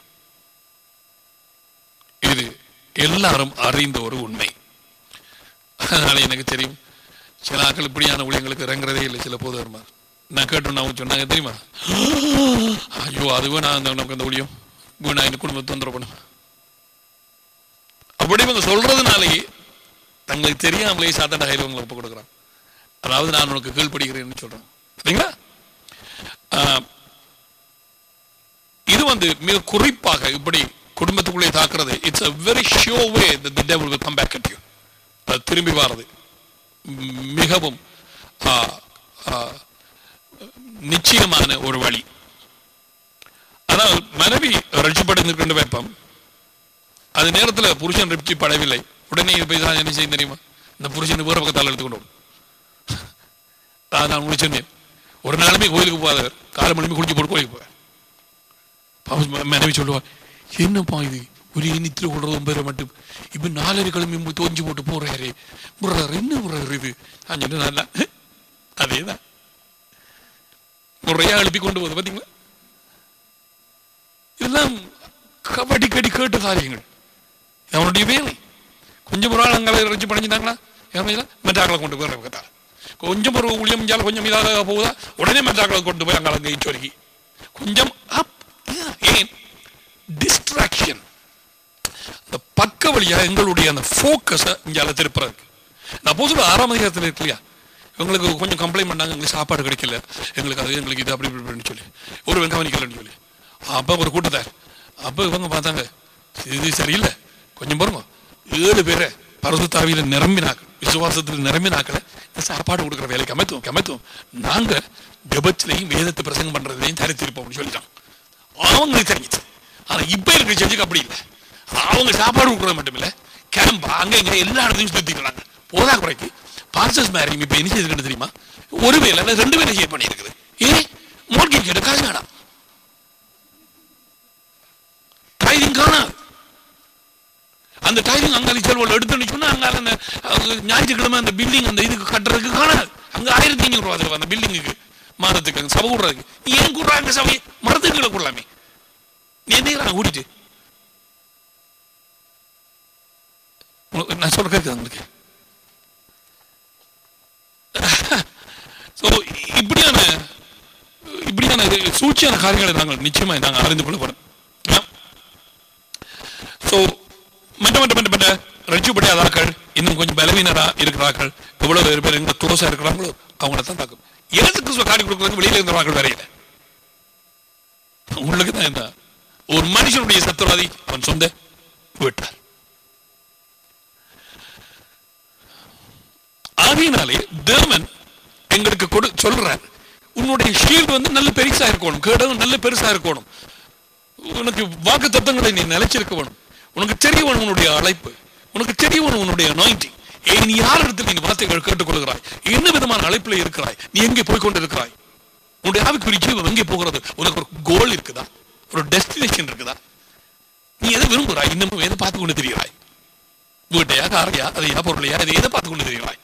இது எல்லாரும் அறிந்த ஒரு உண்மை அதனால எனக்கு தெரியும் சில ஆட்கள் இப்படியான ஊழியங்களுக்கு இறங்குறதே இல்லை சில போது வருமா நான் கேட்டோம் அவங்க சொன்னாங்க தெரியுமா ஐயோ அதுவே நான் அந்த நமக்கு அந்த ஊழியம் வீணா இந்த குடும்பத்தை தொந்தரவு பண்ணும் அப்படி இவங்க சொல்றதுனாலேயே தங்களுக்கு தெரியாமலே சாத்தாண்ட கையில் உங்களை ஒப்பு கொடுக்குறான் அதாவது நான் உனக்கு கீழ்ப்படுகிறேன்னு சொல்றேன் சரிங்களா ஆஹ், இது வந்து மிக குறிப்பாக இப்படி குடும்பத்துக்குள்ளே தாக்குறது it's a very sure way that the devil will come back at you அது திரும்பி வாரது ம், மிகவும் ஆ, ஆ, நிச்சயமான ஒரு வழி ஆனால் மனைவி ரட்சிப்படைந்திருக்கின்ற வெப்பம் அது நேரத்துல புருஷன் ரட்சி படவில்லை உடனே இது போய் தான் என்ன செய்யும் தெரியுமா இந்த புருஷன் வேற பக்கத்தால் எடுத்துக்கொண்டு வரும். அதான் நான் உங்களுக்கு சொன்னேன் ஒரு நாளுமே கோயிலுக்கு போகாதவர் காலை மணிமே குடிச்சு போட்டு கோயிலுக்கு போவார் பாவம் ம- மனைவி சொல்லுவா என்னப்பா இது ஒரு நித்திர கொள்றது ஒன்பது மட்டும் இப்ப நாலரை கிழமை தோஞ்சு போட்டு போறாரு முறாரு என்ன முறாரு இது நான் சொன்னேன் நல்லா அதேதான் முறையா எழுப்பி கொண்டு போகுது பாத்தீங்களா இதெல்லாம் கபடி கடி கேட்ட காரியங்கள் இது அவனுடைய வேலை கொஞ்சம் ஒரு ஆள் அங்கே இறைச்சி படைஞ்சிட்டாங்களா மெட்டாக்களை கொண்டு போய் பக்கத்தால் கொஞ்சம் ஒரு ஊழியம் செஞ்சாலும் கொஞ்சம் இதாக போகுதா உடனே மெட்டாக்களை கொண்டு போய் அங்கே அங்கே சொருகி கொஞ்சம் அப் ஏன் டிஸ்ட்ராக்ஷன் அந்த பக்க வழியா எங்களுடைய அந்த ஃபோக்கஸை இங்கே திருப்புறதுக்கு நான் போது ஆறாம் அதிகாரத்தில் இருக்கு இல்லையா இவங்களுக்கு கொஞ்சம் கம்ப்ளைண்ட் பண்ணாங்க எங்களுக்கு சாப்பாடு கிடைக்கல எங்களுக்கு அது எங்களுக்கு இது அப்படி இப்படி இப்படின்னு சொல்லி ஒரு கவனிக்கலன்னு சொல்லி அப்போ ஒரு கூட்டத்தார் அப்போ இவங்க பார்த்தாங்க இது சரியில்லை கொஞ்சம் பாருங்க ஏழு பேரை பரசுத்தாவியில நிரம்பினாக்கள் விசுவாசத்தில் நிரம்பினாக்களை இந்த சாப்பாடு கொடுக்குற வேலைக்கு அமைத்துவோம் அமைத்துவோம் நாங்க ஜெபத்திலையும் வேதத்தை பிரசங்கம் பண்றதுலையும் தரித்திருப்போம்னு சொல்லிட்டான் அவங்களுக்கு தெரிஞ்சிச்சு ஆனா இப்ப இருக்கிற செஞ்சுக்கு அப்படி இல்லை அவங்க சாப்பாடு கொடுக்கறது மட்டும் இல்ல கேம்ப் அங்க இங்க எல்லா இடத்தையும் சுத்திக்கிறாங்க போதா குறைக்கு பாஸ்டர்ஸ் மேரி இப்ப என்ன செய்திருக்குன்னு தெரியுமா ஒரு வேலை இல்ல ரெண்டு வேலை ஷேர் பண்ணியிருக்குது ஏ மோட்கேஜ் கேட்டு காசு வேணாம் டைரிங் காணாது அந்த டைரிங் அங்க செல்வல் எடுத்துன்னு சொன்னா அங்க அந்த அஹ், ஞாயிற்றுக்கிழமை அந்த பில்டிங் அந்த இதுக்கு கட்டுறதுக்கு காணாது அங்க ஆயிரத்தி ஐநூறு ரூபா அதுல அந்த பில்டிங்குக்கு மாறதுக்கு அங்க சபை கூடுறதுக்கு நீ ஏன் கூடுறாங்க சபை மரத்துக்குள்ள கூடலாமே நீ என்ன கூட்டிட்டு உங்களுக்கு- நான் சொல்ற கேட்குது உங்களுக்கு ஸோ இப்படியான இப்படியான இது சூழ்ச்சியான காரியங்களை நாங்கள் நிச்சயமா நாங்கள் அறிந்து கொள்ளப்படும் ஸோ மற்ற மற்ற மற்ற மற்ற ரட்சிப்படையாதாக்கள் இன்னும் கொஞ்சம் பலவீனரா இருக்கிறார்கள் எவ்வளவு பேர் பேர் எங்க க்ளோஸா இருக்கிறாங்களோ அவங்கள தான் தாக்கும் ஏசு கிறிஸ்துவ காட்டி கொடுக்கறதுக்கு வெளியில இருக்கிறவர்கள் வேற இல்லை உங்களுக்கு தான் என்ன ஒரு மனுஷனுடைய சத்துவாதி அவன் சொந்த வீட்டார் ஆகையினாலே தேவன் எங்களுக்கு கொடு சொல்றார் உன்னுடைய ஷீல்டு வந்து நல்ல பெருசா இருக்கணும் கேடகம் நல்ல பெருசா இருக்கணும் உனக்கு வாக்கு தத்தங்களை நீ நிலைச்சிருக்க வேணும் உனக்கு தெரிய வேணும் உன்னுடைய அழைப்பு உனக்கு தெரிய வேணும் உன்னுடைய அனாயிண்டிங் ஏன் நீ யார் இடத்தில் நீ வார்த்தைகள் கேட்டுக்கொள்கிறாய் என்ன விதமான அழைப்புல இருக்கிறாய் நீ எங்கே போய் கொண்டு இருக்கிறாய் உன்னுடைய ஆவிக்குரிய ஜீவன் எங்கே போகிறது உனக்கு ஒரு கோல் இருக்குதா ஒரு டெஸ்டினேஷன் இருக்குதா நீ எதை விரும்புகிறாய் இன்னமும் எதை பார்த்து கொண்டு தெரிகிறாய் வீட்டையா காரையா அதையா பொருளையா இதை எதை பார்த்து கொண்டு தெரிகிறாய்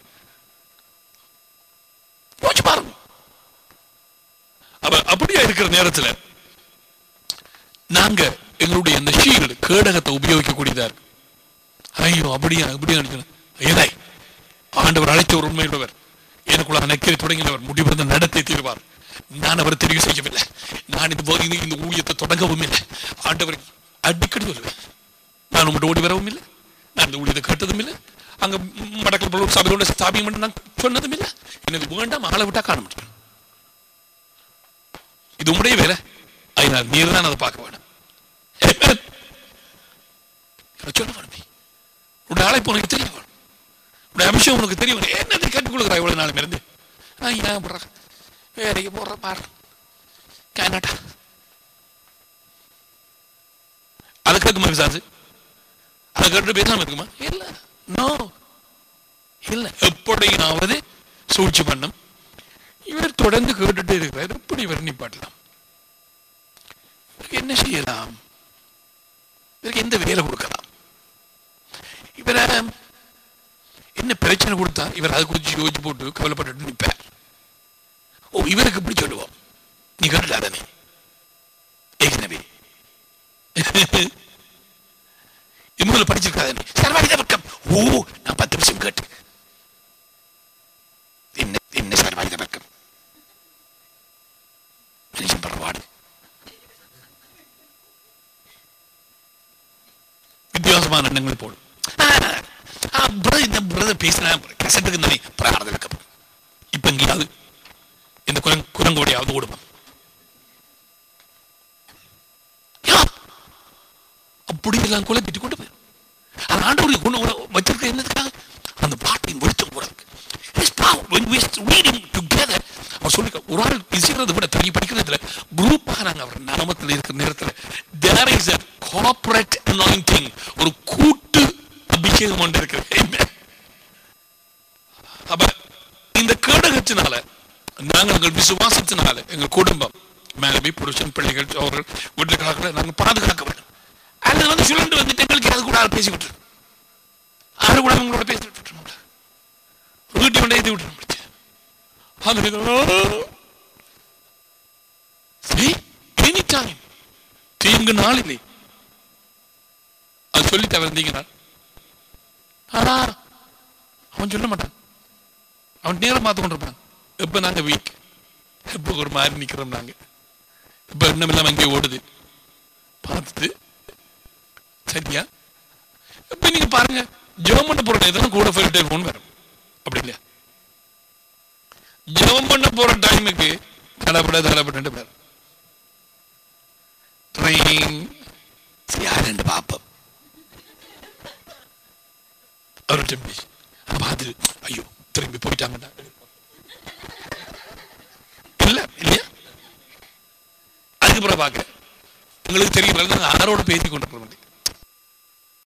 யோசிச்சு பாருங்க அப்ப அப்படியா இருக்கிற நேரத்துல நாங்க எங்களுடைய இந்த ஷீல்டு கேடகத்தை உபயோகிக்கக்கூடியதா இருக்கு ஐயோ அப்படியா இப்படியா நினைக்கணும் எதை ஆண்டவர் அழைத்த ஒரு உண்மையுள்ளவர் எனக்குள்ள அணைக்கை தொடங்கினவர் முடிவிருந்த நடத்தை தீர்வார் நான் அவர் தெரிவு செய்யவில்லை நான் இந்த போது இந்த ஊழியத்தை தொடங்கவும் இல்லை ஆண்டவர் அடிக்கடி சொல்லுவேன் நான் உங்கள்கிட்ட ஓடி வரவும் இல்லை நான் இந்த ஊழியத்தை கேட்டதும் இல்லை அங்க மடக்கல் பலூர் சபையோட ஸ்தாபியம் பண்ண நான் சொன்னதும் இல்லை எனக்கு வேண்டாம் ஆளை விட்டா காண முடியும் இது உங்களுடைய வேலை அதனால் நீர் தான் அதை பார்க்க வேணும் Amen. சொல்ல வேணும் உடைய அழைப்பு உனக்கு தெரிய வேணும் உடைய அபிஷேகம் உனக்கு தெரிய வேணும் என்னத்தை கற்றுக் கொடுக்குறா இவ்வளவு நாள் இருந்து ஏன் போடுற வேலைக்கு போடுற பாரு கனடா அதை கேட்குமா விசாரிச்சு அதை கேட்டு பேசாம இருக்குமா இல்ல நோ இல்ல எப்படியாவது சூழ்ச்சி பண்ணும் இவர் தொடர்ந்து கேட்டுட்டே இருக்கிறார் எப்படி இவர் நிப்பாட்டலாம் இவருக்கு என்ன செய்யலாம் இவருக்கு எந்த வேலை கொடுக்கலாம் இவரை என்ன பிரச்சனை கொடுத்தா இவர் அதை குறித்து யோசிச்சு போட்டு கவலைப்பட்டு நிற்பார் ஓ இவருக்கு இப்படி சொல்லுவோம் நீ கேட்டுடாதனே ஏற்கனவே இவங்களை படிச்சிருக்காத நீ சர்வாதிக வர்க்கம் ஓ நான் பத்து நிமிஷம் கேட்டு என்ன என்ன சர்வாதிக வர்க்கம் மனுஷன் பரவாடு வித்தியாசமான எண்ணங்கள் போடும் பிரதர் இந்த பிரதர் பேசினா கசட்டுக்கு தானே பிரார்த்தனை வைக்கப்படும் இப்ப எங்கேயாவது இந்த குரங் குரங்கோடையாவது ஓடுமா யா! அப்படியெல்லாம் குழப்பிட்டு கொண்டு போயிடும் அது ஆண்டவரை கொண்டு வர வச்சிருக்க என்னதுக்காக அந்த பாட்டின் வெளிச்சம் போறதுக்கு His power, when we reading together, அவர் சொல்லி ஒரு ஆள் பேசுகிறத விட தனி படிக்கிறதுல குரூப்பாக நாங்க அவர் நாமத்தில் இருக்கிற நேரத்தில் there is a corporate anointing ஒரு கூட்டு அபிஷேகம் ஒன்று இருக்கிறது Amen. அப்ப இந்த கேடகத்தினால நாங்கள் எங்கள் விசுவாசத்தினால எங்கள் குடும்பம் மேலபி புருஷன் பிள்ளைகள் அவர்கள் வீட்டுக்காரர்களை நாங்கள் பாதுகாக்க வேண்டும் அல்லது வந்து சுழண்டு வந்துட்டு எங்களுக்கு அது கூட ஆள் பேசி விட்டுரு ஆறு கூட அவங்களோட பேசி விட்டுருவோம் வீட்டை கொண்டே இது விட்டுரு முடிச்சு எனி டைம் தீங்கு நாளிலே அது சொல்லி தவிர்த்தீங்கன்னா ஆனா அவன் சொல்ல மாட்டான் அவன் நேரம் பார்த்து கொண்டிருப்பான் எப்ப நாங்க வீக் எப்ப ஒரு மாதிரி நிக்கிறோம் நாங்க இப்ப எண்ணம் இல்லாம அங்கே ஓடுது பார்த்துட்டு சரியா இப்ப நீங்க பாருங்க ஜெபம் பண்ண போற இதெல்லாம் கூட போயிட்டு போன் வரும் அப்படி இல்லையா ஜெபம் பண்ண போற டைமுக்கு தடப்பட தடப்பட்டு பேர் ட்ரெயின் யாருன்னு பாப்போம் அவர்கிட்ட பேசி பார்த்து ஐயோ திரும்பி போயிட்டாங்கடா இல்ல இல்லையா அதுக்கப்புறம் பார்க்க உங்களுக்கு தெரியும் நாங்க ஆரோட பேசி கொண்டிருக்க மாட்டேன்